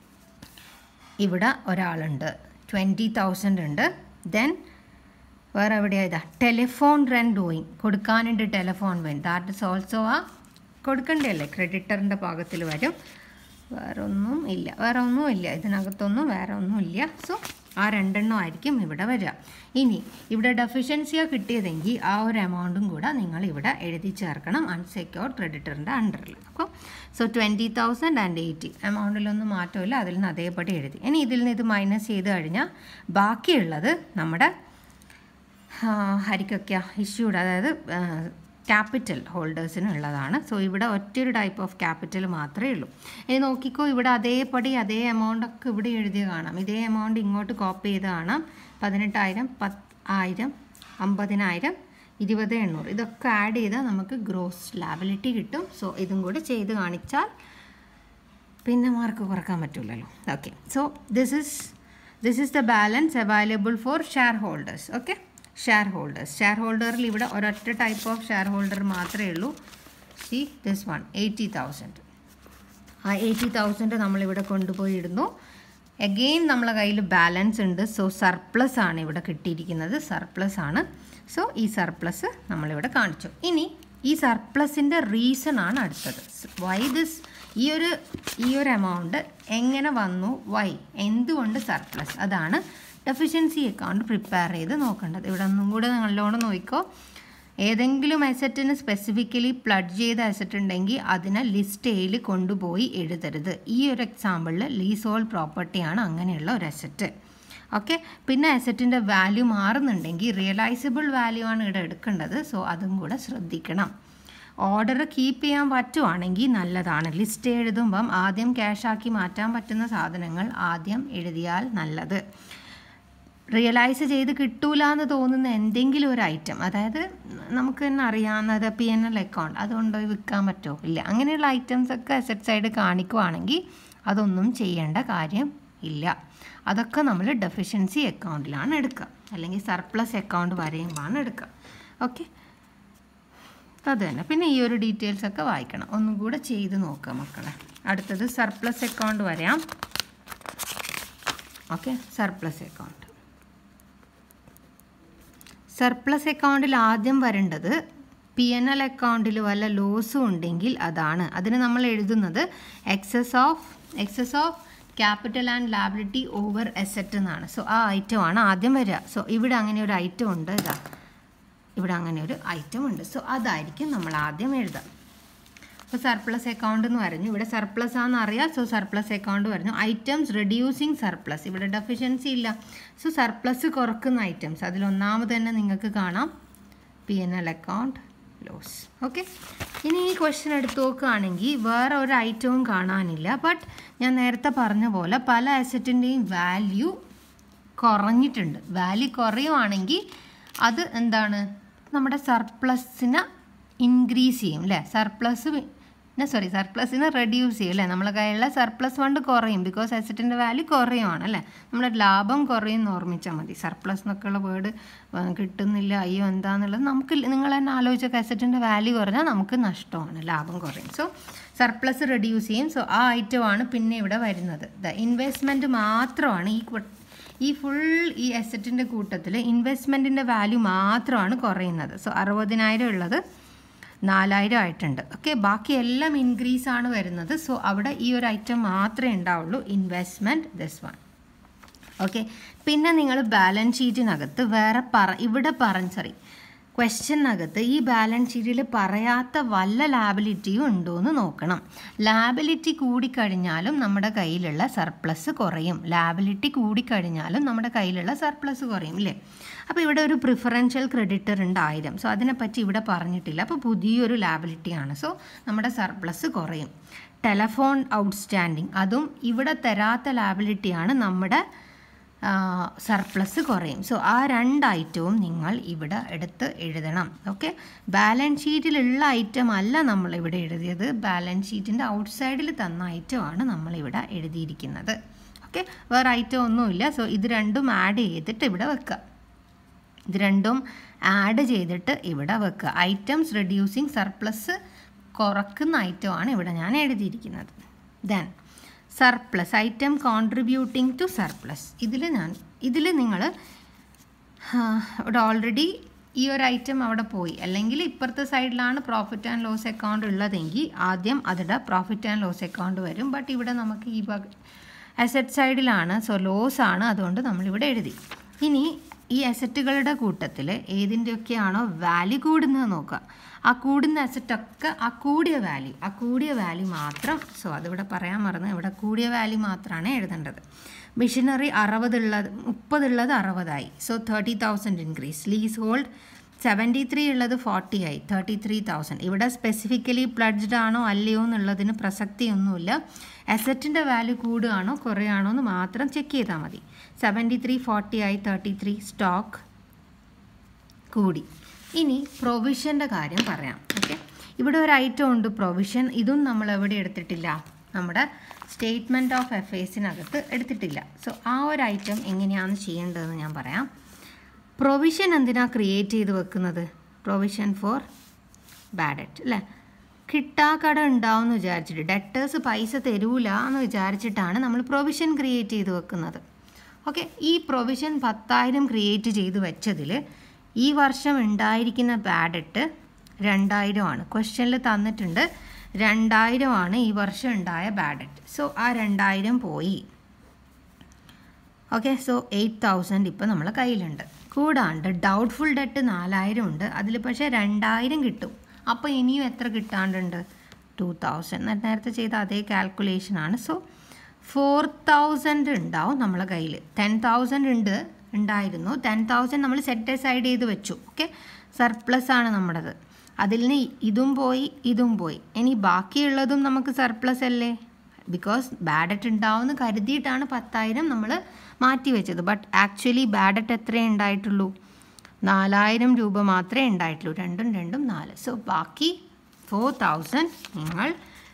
ഇവിടെ ഒരാളുണ്ട് ട്വൻറ്റി തൗസൻഡ് ഉണ്ട് ദെൻ വേറെ എവിടെയാ ഇതാ ടെലിഫോൺ റെൻ ഡൂയിങ് കൊടുക്കാനുണ്ട് telephone when that is also ആ കൊടുക്കണ്ടല്ലേ ക്രെഡിറ്ററിൻ്റെ ഭാഗത്തിൽ വരും വേറെ ഒന്നും ഇല്ല വേറെ ഒന്നും ഇല്ല ഇതിനകത്തൊന്നും വേറെ ഒന്നും ഇല്ല സോ ആ രണ്ടെണ്ണം ആയിരിക്കും ഇവിടെ വരിക ഇനി ഇവിടെ ഡെഫിഷ്യൻസിയാണ് കിട്ടിയതെങ്കിൽ ആ ഒരു എമൗണ്ടും കൂടെ നിങ്ങൾ ഇവിടെ എഴുതി ചേർക്കണം അൺസെക്യൂർഡ് ക്രെഡിറ്ററിൻ്റെ അണ്ടറിൽ അപ്പോൾ so twenty thousand and eighty എമൗണ്ടിലൊന്നും മാറ്റമില്ല അതിൽ നിന്ന് അതേപടി എഴുതി ഇനി ഇതിൽ നിന്ന് ഇത് മൈനസ് ചെയ്ത് കഴിഞ്ഞാൽ ബാക്കിയുള്ളത് നമ്മുടെ ആർക്കൊക്കെയാണ് ഇഷ്യൂഡ് അതായത് ക്യാപിറ്റൽ ഹോൾഡേഴ്സിനുള്ളതാണ് സോ ഇവിടെ ഒറ്റൊരു ടൈപ്പ് ഓഫ് ക്യാപിറ്റൽ മാത്രമേ ഉള്ളൂ ഇനി നോക്കിക്കോ ഇവിടെ അതേപടി അതേ എമൗണ്ട് ഒക്കെ ഇവിടെ എഴുതിയ കാണാം ഇതേ എമൗണ്ട് ഇങ്ങോട്ട് കോപ്പി ചെയ്ത് കാണാം പതിനെട്ടായിരം പത്ത് ആയിരം അമ്പതിനായിരം ഇരുപത് എണ്ണൂറ് ഇതൊക്കെ ആഡ് ചെയ്താൽ നമുക്ക് ഗ്രോസ് ലാബിലിറ്റി കിട്ടും സോ ഇതും കൂടെ ചെയ്ത് കാണിച്ചാൽ പിന്നെ മാർക്ക് കുറക്കാൻ പറ്റില്ലല്ലോ okay so this is this is the balance available for share holders okay share holders share ഹോൾഡറിൽ ഇവിടെ ഒരൊറ്റ ടൈപ്പ് ഓഫ് ഷെയർ ഹോൾഡർ മാത്രമേ ഉള്ളൂ see this one eighty thousand ആ എയ്റ്റി തൗസൻഡ് നമ്മളിവിടെ കൊണ്ടുപോയി ഇടുന്നു എഗെയിൻ നമ്മളെ കയ്യിൽ ബാലൻസ് ഉണ്ട് സോ സർപ്ലസ് ആണ് ഇവിടെ കിട്ടിയിരിക്കുന്നത് സർപ്ലസ് ആണ് സോ ഈ സർപ്ലസ് നമ്മളിവിടെ കാണിച്ചു ഇനി ഈ സർപ്ലസിൻ്റെ റീസൺ ആണ് അടുത്തത് വൈ ദിസ് ഈ ഒരു ഈ ഒരു എമൗണ്ട് എങ്ങനെ വന്നു വൈ എന്തുകൊണ്ട് സർപ്ലസ് അതാണ് ഡെഫിഷ്യൻസി അക്കൗണ്ട് പ്രിപ്പയർ ചെയ്ത് നോക്കേണ്ടത് ഇവിടെ ഒന്നും കൂടെ നല്ലോണം നോക്കിക്കോ ഏതെങ്കിലും അസറ്റിന് സ്പെസിഫിക്കലി പ്ലഡ് ചെയ്ത അസറ്റ് ഉണ്ടെങ്കിൽ അതിനെ ലിസ്റ്റ് എയിൽ കൊണ്ടുപോയി എഴുതരുത് ഈ ഒരു എക്സാമ്പിളിൽ ലീസ് ഹോൾ പ്രോപ്പർട്ടിയാണ് അങ്ങനെയുള്ള ഒരു അസറ്റ് ഓക്കെ പിന്നെ അസറ്റിൻ്റെ വാല്യൂ മാറുന്നുണ്ടെങ്കിൽ റിയലൈസബിൾ വാല്യൂ ആണ് ഇവിടെ എടുക്കേണ്ടത് സോ അതും കൂടെ ശ്രദ്ധിക്കണം ഓർഡർ കീപ്പ് ചെയ്യാൻ പറ്റുവാണെങ്കിൽ നല്ലതാണ് ലിസ്റ്റ് എഴുതുമ്പം ആദ്യം ക്യാഷാക്കി മാറ്റാൻ പറ്റുന്ന സാധനങ്ങൾ ആദ്യം എഴുതിയാൽ നല്ലത് റിയലൈസ് ചെയ്ത് കിട്ടൂല എന്ന് തോന്നുന്ന എന്തെങ്കിലും ഒരു ഐറ്റം അതായത് നമുക്ക് തന്നെ അറിയാവുന്നത് പി എൻ എൽ അക്കൗണ്ട് അതുകൊണ്ട് വിൽക്കാൻ പറ്റുമോ ഇല്ല അങ്ങനെയുള്ള ഐറ്റംസ് ഒക്കെ അസറ്റ് സൈഡ് കാണിക്കുവാണെങ്കിൽ അതൊന്നും ചെയ്യേണ്ട കാര്യം ഇല്ല അതൊക്കെ നമ്മൾ ഡെഫിഷ്യൻസി അക്കൗണ്ടിലാണ് എടുക്കുക അല്ലെങ്കിൽ സർപ്ലസ് അക്കൗണ്ട് വരെയുമാണ് എടുക്കുക ഓക്കെ അത് തന്നെ പിന്നെ ഈ ഒരു ഡീറ്റെയിൽസ് ഒക്കെ വായിക്കണം ഒന്നും കൂടെ ചെയ്ത് നോക്കുക മക്കളെ അടുത്തത് സർപ്ലസ് അക്കൗണ്ട് വരാം ഓക്കെ സർപ്ലസ് അക്കൗണ്ട് സർപ്ലസ് അക്കൗണ്ടിൽ ആദ്യം വരേണ്ടത് പി എൻ എൽ അക്കൗണ്ടിൽ വല്ല ലോസും ഉണ്ടെങ്കിൽ അതാണ് അതിന് നമ്മൾ എഴുതുന്നത് excess of excess of capital and liability over asset എന്നാണ് സോ ആ ഐറ്റം ആണ് ആദ്യം വരിക സോ ഇവിടെ അങ്ങനെ ഒരു ഐറ്റം ഉണ്ട് ഇതാ ഇവിടെ അങ്ങനെ ഒരു ഐറ്റം ഉണ്ട് സോ അതായിരിക്കും നമ്മൾ ആദ്യം എഴുതുക അപ്പോൾ സർപ്ലസ് അക്കൗണ്ട് എന്ന് പറഞ്ഞു ഇവിടെ സർപ്ലസ് ആണെന്ന് അറിയാം സോ സർപ്ലസ് അക്കൗണ്ട് പറഞ്ഞു ഐറ്റംസ് റെഡ്യൂസിങ് സർപ്ലസ് ഇവിടെ ഡെഫിഷ്യൻസി ഇല്ല സോ സർപ്ലസ് കുറക്കുന്ന ഐറ്റംസ് അതിലൊന്നാമത് തന്നെ നിങ്ങൾക്ക് കാണാം P N L account loss okay ഇനി ഈ ക്വസ്റ്റ്യൻ എടുത്ത് നോക്കുകയാണെങ്കിൽ വേറെ ഒരു ഐറ്റവും കാണാനില്ല ബട്ട് ഞാൻ നേരത്തെ പറഞ്ഞ പോലെ പല അസറ്റിൻ്റെയും വാല്യൂ കുറഞ്ഞിട്ടുണ്ട് വാല്യൂ കുറയുവാണെങ്കിൽ അത് എന്താണ് നമ്മുടെ സർപ്ലസിനെ ഇൻക്രീസ് ചെയ്യും അല്ലേ സർപ്ലസ് പിന്നെ സോറി സർപ്ലസിനെ റെഡ്യൂസ് ചെയ്യും അല്ലേ നമ്മളെ കയ്യിലുള്ള സർപ്ലസ് ഫണ്ട് കുറയും ബിക്കോസ് അസറ്റിൻ്റെ വാല്യൂ കുറയുവാണ് അല്ലേ നമ്മുടെ ലാഭം കുറയും എന്ന് ഓർമ്മിച്ചാൽ മതി സർപ്ലസ് എന്നൊക്കെയുള്ള വേർഡ് കിട്ടുന്നില്ല അയ്യോ എന്താണെന്നുള്ളത് നമുക്ക് നിങ്ങൾ തന്നെ ആലോചിച്ചൊക്കെ അസറ്റിൻ്റെ വാല്യൂ കുറഞ്ഞാൽ നമുക്ക് നഷ്ടമാണ് ലാഭം കുറയും സോ സർപ്ലസ് റെഡ്യൂസ് ചെയ്യും സോ ആ ഐറ്റമാണ് പിന്നെ ഇവിടെ വരുന്നത് ദ ഇൻവെസ്റ്റ്മെൻറ്റ് മാത്രമാണ് ഈ ഈ ഫുൾ ഈ അസറ്റിൻ്റെ കൂട്ടത്തിൽ ഇൻവെസ്റ്റ്മെൻറ്റിൻ്റെ വാല്യൂ മാത്രമാണ് കുറയുന്നത് സോ അറുപതിനായിരം ഉള്ളത് നാലായിരം ആയിട്ടുണ്ട് ഓക്കെ ബാക്കി എല്ലാം ഇൻക്രീസ് ആണ് വരുന്നത് സോ അവിടെ ഈ ഒരു ഐറ്റം മാത്രമേ ഉണ്ടാവുള്ളൂ ഇൻവെസ്റ്റ്മെൻറ്റ് ദിസ് വൺ ഓക്കെ പിന്നെ നിങ്ങൾ ബാലൻസ് ഷീറ്റിനകത്ത് വേറെ പറ ഇവിടെ പറഞ്ഞ സോറി ക്വസ്റ്റ്യനകത്ത് ഈ ബാലൻസ് ഷീറ്റിൽ പറയാത്ത വല്ല ലാബിലിറ്റിയും ഉണ്ടോ എന്ന് നോക്കണം ലാബിലിറ്റി കൂടിക്കഴിഞ്ഞാലും നമ്മുടെ കയ്യിലുള്ള സർപ്ലസ് കുറയും ലാബിലിറ്റി കൂടിക്കഴിഞ്ഞാലും നമ്മുടെ കയ്യിലുള്ള സർപ്ലസ് കുറയും ഇല്ലേ അപ്പോൾ ഇവിടെ ഒരു പ്രിഫറൻഷ്യൽ ക്രെഡിറ്റർ ഉണ്ട് ആയിരം സോ അതിനെപ്പറ്റി ഇവിടെ പറഞ്ഞിട്ടില്ല അപ്പോൾ പുതിയൊരു ലാബിലിറ്റിയാണ് സോ നമ്മുടെ സർപ്ലസ് കുറയും ടെലഫോൺ ഔട്ട്സ്റ്റാൻഡിങ് അതും ഇവിടെ തരാത്ത ലാബിലിറ്റിയാണ് നമ്മുടെ സർപ്ലസ് കുറയും സോ ആ രണ്ട് ഐറ്റവും നിങ്ങൾ ഇവിടെ എടുത്ത് എഴുതണം ഓക്കെ ബാലൻസ് ഷീറ്റിലുള്ള ഐറ്റം അല്ല നമ്മൾ ഇവിടെ എഴുതിയത് ബാലൻസ് ഷീറ്റിൻ്റെ ഔട്ട്സൈഡിൽ തന്ന ഐറ്റമാണ് നമ്മളിവിടെ എഴുതിയിരിക്കുന്നത് ഓക്കെ വേറെ ഐറ്റം ഒന്നുമില്ല സോ ഇത് രണ്ടും ആഡ് ചെയ്തിട്ട് ഇവിടെ വെക്കുക ഇത് രണ്ടും ആഡ് ചെയ്തിട്ട് ഇവിടെ വെക്കുക ഐറ്റംസ് റെഡ്യൂസിങ് സർപ്ലസ് കുറക്കുന്ന ഐറ്റമാണ് ഇവിടെ ഞാൻ എഴുതിയിരിക്കുന്നത് then surplus item contributing to surplus ഇതിൽ ഞാൻ ഇതിൽ നിങ്ങൾ ഇവിടെ ഓൾറെഡി ഈ ഒരു ഐറ്റം അവിടെ പോയി അല്ലെങ്കിൽ ഇപ്പുറത്തെ സൈഡിലാണ് പ്രോഫിറ്റ് ആൻഡ് ലോസ് അക്കൗണ്ട് ഉള്ളതെങ്കിൽ ആദ്യം അതിൻ്റെ പ്രോഫിറ്റ് ആൻഡ് ലോസ് അക്കൗണ്ട് വരും ബട്ട് ഇവിടെ നമുക്ക് ഈ അസറ്റ് സൈഡിലാണ് സോ ലോസ് ആണ് അതുകൊണ്ട് നമ്മളിവിടെ എഴുതി ഇനി ഈ അസറ്റുകളുടെ കൂട്ടത്തിൽ ഏതിൻ്റെയൊക്കെയാണോ വാല്യൂ കൂടുന്നത് നോക്കുക ആ കൂടുന്ന അസറ്റൊക്കെ ആ കൂടിയ വാല്യൂ ആ കൂടിയ വാല്യൂ മാത്രം സോ അതിവിടെ പറയാൻ മറന്ന് ഇവിടെ കൂടിയ വാല്യൂ മാത്രമാണ് എഴുതേണ്ടത് മിഷനറി അറുപതുള്ളത് മുപ്പതുള്ളത് അറുപതായി so thirty thousand increase leasehold seventy three ഉള്ളത് ഫോർട്ടി ആയി തേർട്ടി ത്രീ തൗസൻഡ് ഇവിടെ സ്പെസിഫിക്കലി പ്ലഡ്ജ്ഡ് ആണോ അല്ലയോ എന്നുള്ളതിന് പ്രസക്തിയൊന്നുമില്ല അസറ്റിൻ്റെ വാല്യൂ കൂടുകയാണോ കുറയാണോ എന്ന് മാത്രം ചെക്ക് ചെയ്താൽ മതി സെവൻറ്റി ത്രീ ഫോർട്ടി ആയി തേർട്ടി ത്രീ സ്റ്റോക്ക് കൂടി ഇനി പ്രൊവിഷൻ്റെ കാര്യം പറയാം ഓക്കെ ഇവിടെ ഒരു ഐറ്റം ഉണ്ട് പ്രൊവിഷൻ ഇതും നമ്മൾ എവിടെ എടുത്തിട്ടില്ല നമ്മുടെ സ്റ്റേറ്റ്മെൻറ്റ് ഓഫ് എഫേഴ്സിനകത്ത് എടുത്തിട്ടില്ല സോ ആ ഒരു ഐറ്റം എങ്ങനെയാണ് ചെയ്യേണ്ടതെന്ന് ഞാൻ പറയാം പ്രൊവിഷൻ എന്തിനാണ് ക്രിയേറ്റ് ചെയ്ത് വെക്കുന്നത് പ്രൊവിഷൻ ഫോർ ബാഡറ്റ് അല്ലേ കിട്ടാക്കട ഉണ്ടാവും എന്ന് വിചാരിച്ചിട്ട് ഡെറ്റേഴ്സ് പൈസ തരൂല എന്ന് വിചാരിച്ചിട്ടാണ് നമ്മൾ പ്രൊവിഷൻ ക്രിയേറ്റ് ചെയ്ത് വെക്കുന്നത് ഓക്കെ ഈ പ്രൊവിഷൻ പത്തായിരം ക്രിയേറ്റ് ചെയ്ത് വെച്ചതിൽ ഈ വർഷം ഉണ്ടായിരിക്കുന്ന ബാഡറ്റ് രണ്ടായിരമാണ് ക്വസ്റ്റ്യനിൽ തന്നിട്ടുണ്ട് രണ്ടായിരമാണ് ഈ വർഷം ഉണ്ടായ ബാഡറ്റ് സോ ആ രണ്ടായിരം പോയി ഓക്കെ സോ എയ്റ്റ് തൗസൻഡ് ഇപ്പോൾ നമ്മളെ കയ്യിലുണ്ട് കൂടാണ്ട് ഡൗട്ട്ഫുൾ ഡെറ്റ് നാലായിരം ഉണ്ട് അതിൽ പക്ഷേ രണ്ടായിരം കിട്ടും അപ്പോൾ ഇനിയും എത്ര കിട്ടാണ്ടുണ്ട് ടു തൗസൻഡ് നേരത്തെ ചെയ്ത അതേ കാൽക്കുലേഷനാണ് സോ ഫോർ തൗസൻഡ് ഉണ്ടാവും നമ്മളെ കയ്യിൽ ടെൻ തൗസൻഡ് ഉണ്ട് ഉണ്ടായിരുന്നു ടെൻ തൗസൻഡ് നമ്മൾ സെറ്റ് സൈഡ് ചെയ്ത് വെച്ചു ഓക്കെ സർപ്ലസ് ആണ് നമ്മുടേത് അതിൽ നിന്ന് ഇതും പോയി ഇതും പോയി ഇനി ബാക്കിയുള്ളതും നമുക്ക് സർപ്ലസ് അല്ലേ ബിക്കോസ് ബാഡറ്റ് ഉണ്ടാവുമെന്ന് കരുതിയിട്ടാണ് പത്തായിരം നമ്മൾ മാറ്റി വെച്ചത് ബട്ട് ആക്ച്വലി ബാഡറ്റ് എത്രയേ ഉണ്ടായിട്ടുള്ളൂ നാലായിരം രൂപ മാത്രമേ ഉണ്ടായിട്ടുള്ളൂ രണ്ടും രണ്ടും നാല് സോ ബാക്കി ഫോർ തൗസൻഡ് നിങ്ങൾ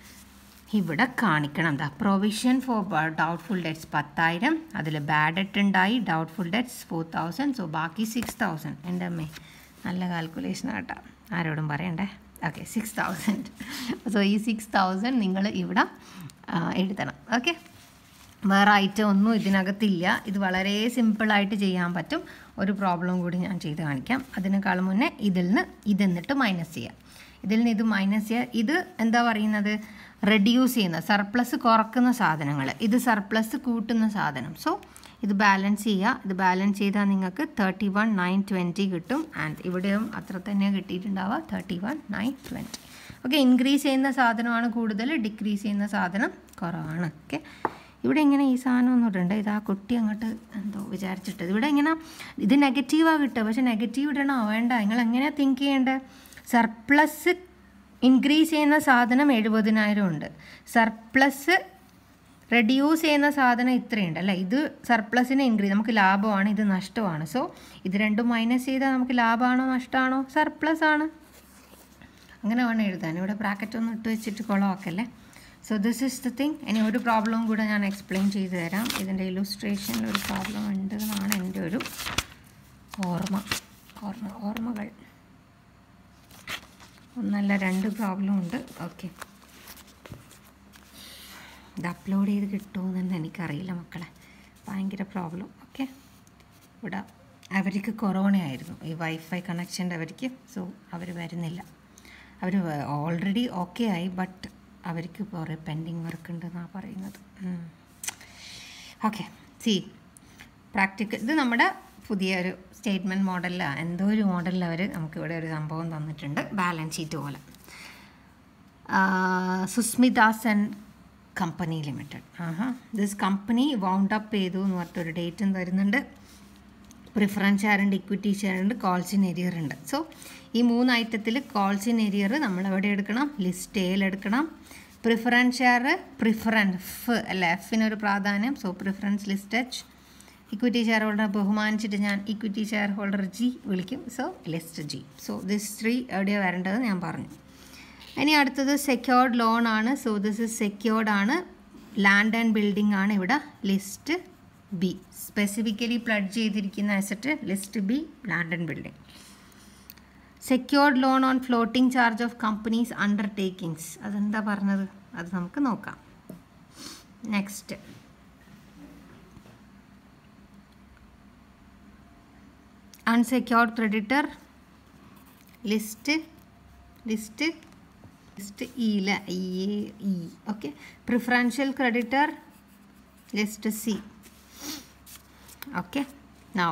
ഇവിടെ കാണിക്കണം എന്താ പ്രൊവിഷൻ ഫോർ ഡൗട്ട്ഫുൾ ഡെറ്റ്സ് പത്തായിരം അതിൽ ബാഡറ്റ് ഉണ്ടായി doubtful debts four thousand so ബാക്കി സിക്സ് തൗസൻഡ് എൻ്റെ അമ്മേ നല്ല കാൽക്കുലേഷൻ ആട്ടാ ആരോടും പറയണ്ടേ ഓക്കെ സിക്സ് തൗസൻഡ് സോ ഈ സിക്സ് തൗസൻഡ് നിങ്ങൾ ഇവിടെ ആ, എഴുതണം ഓക്കെ വേറെ ഐറ്റം ഒന്നും ഇതിനകത്തില്ല ഇത് വളരെ സിമ്പിളായിട്ട് ചെയ്യാൻ പറ്റും ഒരു പ്രോബ്ലം കൂടി ഞാൻ ചെയ്ത് കാണിക്കാം അതിനേക്കാളും മുന്നേ ഇതിൽ നിന്ന് ഇതെന്നിട്ട് മൈനസ് ചെയ്യാം ഇതിൽ നിന്ന് ഇത് മൈനസ് ചെയ്യുക ഇത് എന്താ പറയുന്നത് റെഡ്യൂസ് ചെയ്യുന്ന സർപ്ലസ് കുറക്കുന്ന സാധനങ്ങൾ ഇത് സർപ്ലസ് കൂട്ടുന്ന സാധനം സോ ഇത് ബാലൻസ് ചെയ്യുക ഇത് ബാലൻസ് ചെയ്താൽ നിങ്ങൾക്ക് തേർട്ടി വൺ നയൻ ട്വൻറ്റി കിട്ടും ആൻഡ് ഇവിടെയും അത്ര തന്നെ കിട്ടിയിട്ടുണ്ടാവുക thirty one nine twenty okay increase ചെയ്യുന്ന സാധനമാണ് കൂടുതൽ ഡിക്രീസ് ചെയ്യുന്ന സാധനം കുറവാണ് ഓക്കെ ഇവിടെ ഇങ്ങനെ ഈ സാധനം ഒന്നും ഇടണ്ട ഇത് ആ കുട്ടി അങ്ങോട്ട് എന്തോ വിചാരിച്ചിട്ടത് ഇവിടെ ഇങ്ങനെ ഇത് നെഗറ്റീവാണ് കിട്ടുക പക്ഷെ നെഗറ്റീവ് ഇടണോ വേണ്ട നിങ്ങൾ എങ്ങനെയാണ് തിങ്ക് ചെയ്യേണ്ടത് സർപ്ലസ് ഇൻക്രീസ് ചെയ്യുന്ന സാധനം എഴുപതിനായിരം ഉണ്ട് സർപ്ലസ് റെഡ്യൂസ് ചെയ്യുന്ന സാധനം ഇത്രയുണ്ട് അല്ല ഇത് സർപ്ലസിന് ഇൻക്രീസ് നമുക്ക് ലാഭമാണ് ഇത് നഷ്ടമാണ് സോ ഇത് രണ്ടും മൈനസ് ചെയ്താൽ നമുക്ക് ലാഭമാണോ നഷ്ടമാണോ സർപ്ലസ് ആണ് അങ്ങനെ വേണം എഴുതാൻ ഇവിടെ ബ്രാക്കറ്റ് ഒന്നും ഇട്ട് വെച്ചിട്ട് കുളമാക്കല്ലേ so this is the thing ഇനി ഒരു പ്രോബ്ലം കൂടെ ഞാൻ എക്സ്പ്ലെയിൻ ചെയ്തു തരാം ഇതിൻ്റെ ഇലുസ്ട്രേഷനിൽ ഒരു പ്രോബ്ലം ഉണ്ട് എന്നാണ് എൻ്റെ ഒരു ഓർമ്മ ഓർമ്മ ഓർമ്മകൾ ഒന്നല്ല രണ്ട് പ്രോബ്ലം ഉണ്ട് ഓക്കെ ഇത് അപ്ലോഡ് ചെയ്ത് കിട്ടുമോ എന്ന് എനിക്കറിയില്ല മക്കളെ ഭയങ്കര പ്രോബ്ലം ഓക്കെ ഇവിടെ അവർക്ക് കൊറോണ ആയിരുന്നു ഈ വൈഫൈ കണക്ഷൻ്റെ അവർക്ക് സോ അവർ വരുന്നില്ല അവർ ഓൾറെഡി ഓക്കെ ആയി ബട്ട് അവർക്ക് കുറേ പെൻഡിങ് വർക്ക് ഉണ്ടെന്നാണ് പറയുന്നത് ഓക്കെ സി പ്രാക്ടിക്കൽ ഇത് നമ്മുടെ പുതിയൊരു സ്റ്റേറ്റ്മെൻറ്റ് മോഡലിലാണ് എന്തോ ഒരു മോഡലിൽ അവർ നമുക്കിവിടെ ഒരു സംഭവം തന്നിട്ടുണ്ട് ബാലൻസ് ഷീറ്റ് പോലെ സുസ്മിതാസ് ആൻഡ് കമ്പനി ലിമിറ്റഡ് ആഹാ ദിസ് കമ്പനി വൗണ്ട് അപ്പ് ചെയ്തു എന്ന് പറഞ്ഞിട്ടൊരു ഡേറ്റും തരുന്നുണ്ട് പ്രിഫറൻസ് ഷെയർ ഉണ്ട് ഇക്വിറ്റി ഷെയർ ഉണ്ട് കോൾസ് ഇൻ എരിയർ ഉണ്ട് സോ ഈ മൂന്ന് ഐറ്റത്തിൽ കോൾസ് ഇൻ എരിയർ നമ്മൾ എവിടെ എടുക്കണം ലിസ്റ്റ് എയിൽ എടുക്കണം പ്രിഫറൻസ് ഷെയർ പ്രിഫറൻസ് എഫ് അല്ല എഫിനൊരു പ്രാധാന്യം so preference list H equity share holder ബഹുമാനിച്ചിട്ട് ഞാൻ ഇക്വിറ്റി ഷെയർ ഹോൾഡർ ജി വിളിക്കും so list G so this three എവിടെയാണ് വരേണ്ടത് ഞാൻ പറഞ്ഞു ഇനി അടുത്തത് സെക്യൂർഡ് ലോൺ ആണ് സോ ദിസ് ഇസ് സെക്യൂർഡ് ആണ് ലാൻഡ് ആൻഡ് ബിൽഡിംഗ് ആണ് ഇവിടെ ലിസ്റ്റ് ബി സ്പെസിഫിക്കലി പ്ലഡ് ചെയ്തിരിക്കുന്ന asset list B land and building secured loan on floating charge of companies undertakings അതെന്താ പറഞ്ഞത് അത് നമുക്ക് നോക്കാം next unsecured creditor list list list ഇല E E okay preferential creditor list C okay now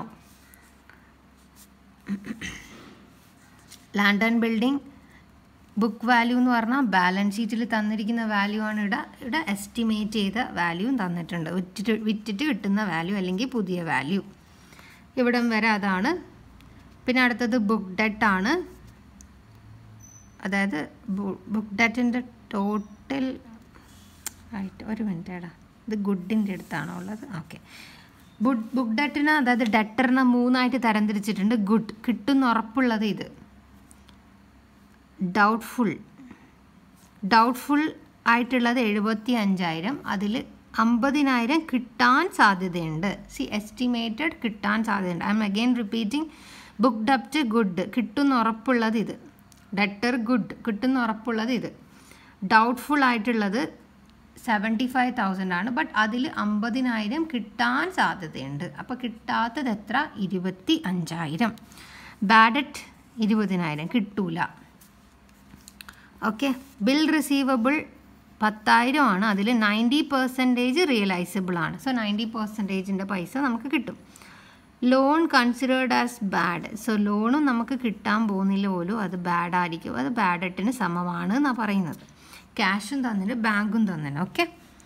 land and building book value എന്ന് പറഞ്ഞാൽ balance ഷീറ്റിൽ തന്നിരിക്കുന്ന വാല്യൂ ആണ് ഇവിടെ ഇവിടെ എസ്റ്റിമേറ്റ് ചെയ്ത വാല്യൂവും തന്നിട്ടുണ്ട് വിറ്റിട്ട് വിറ്റിട്ട് കിട്ടുന്ന വാല്യൂ അല്ലെങ്കിൽ പുതിയ വാല്യൂ ഇവിടം വരെ അതാണ് പിന്നെ അടുത്തത് ബുക്ക് ഡെറ്റ് ആണ് അതായത് ബുക്ക് ഡെറ്റിൻ്റെ ടോട്ടൽ ആയിട്ട് ഒരു മിനിറ്റ് എടാ ഇത് ഗുഡിൻ്റെ അടുത്താണോ ഉള്ളത് ഓക്കെ ബുഡ് ബുക്ക് ഡെറ്റിന് അതായത് ഡെറ്ററിനെ മൂന്നായിട്ട് തരംതിരിച്ചിട്ടുണ്ട് ഗുഡ് കിട്ടുന്ന ഉറപ്പുള്ളത് ഇത് ഡൗട്ട്ഫുൾ ഡൗട്ട്ഫുൾ ആയിട്ടുള്ളത് എഴുപത്തി അഞ്ചായിരം അതിൽ അമ്പതിനായിരം കിട്ടാൻ സാധ്യതയുണ്ട് സി എസ്റ്റിമേറ്റഡ് കിട്ടാൻ സാധ്യതയുണ്ട് I am again repeating book ഡപ്റ്റ് ഗുഡ് കിട്ടുന്ന ഉറപ്പുള്ളത് ഇത് ഡെറ്റർ ഗുഡ് കിട്ടുന്ന ഉറപ്പുള്ളത് ഇത് ഡൗട്ട്ഫുൾ ആയിട്ടുള്ളത് സെവൻറ്റി ഫൈവ് തൗസൻഡ് ആണ് ബട്ട് അതിൽ അമ്പതിനായിരം കിട്ടാൻ സാധ്യതയുണ്ട് അപ്പോൾ കിട്ടാത്തത് എത്ര ഇരുപത്തി അഞ്ചായിരം ബാഡറ്റ് ഇരുപതിനായിരം കിട്ടൂല ഓക്കെ ബിൽ റിസീവബിൾ പത്തായിരം ആണ് അതിൽ നയൻറ്റി പെർസെൻറ്റേജ് റിയലൈസബിൾ ആണ് സോ നയൻറ്റി പെർസെൻറ്റേജിൻ്റെ പൈസ നമുക്ക് കിട്ടും loan considered as bad so ലോണും നമുക്ക് കിട്ടാൻ പോകുന്നില്ല പോലും അത് ബാഡ് ആയിരിക്കും അത് ബാഡറ്റിന് സമമാണ് എന്നാണ് പറയുന്നത് ക്യാഷും തന്നിട്ട് ബാങ്കും തന്നിന് okay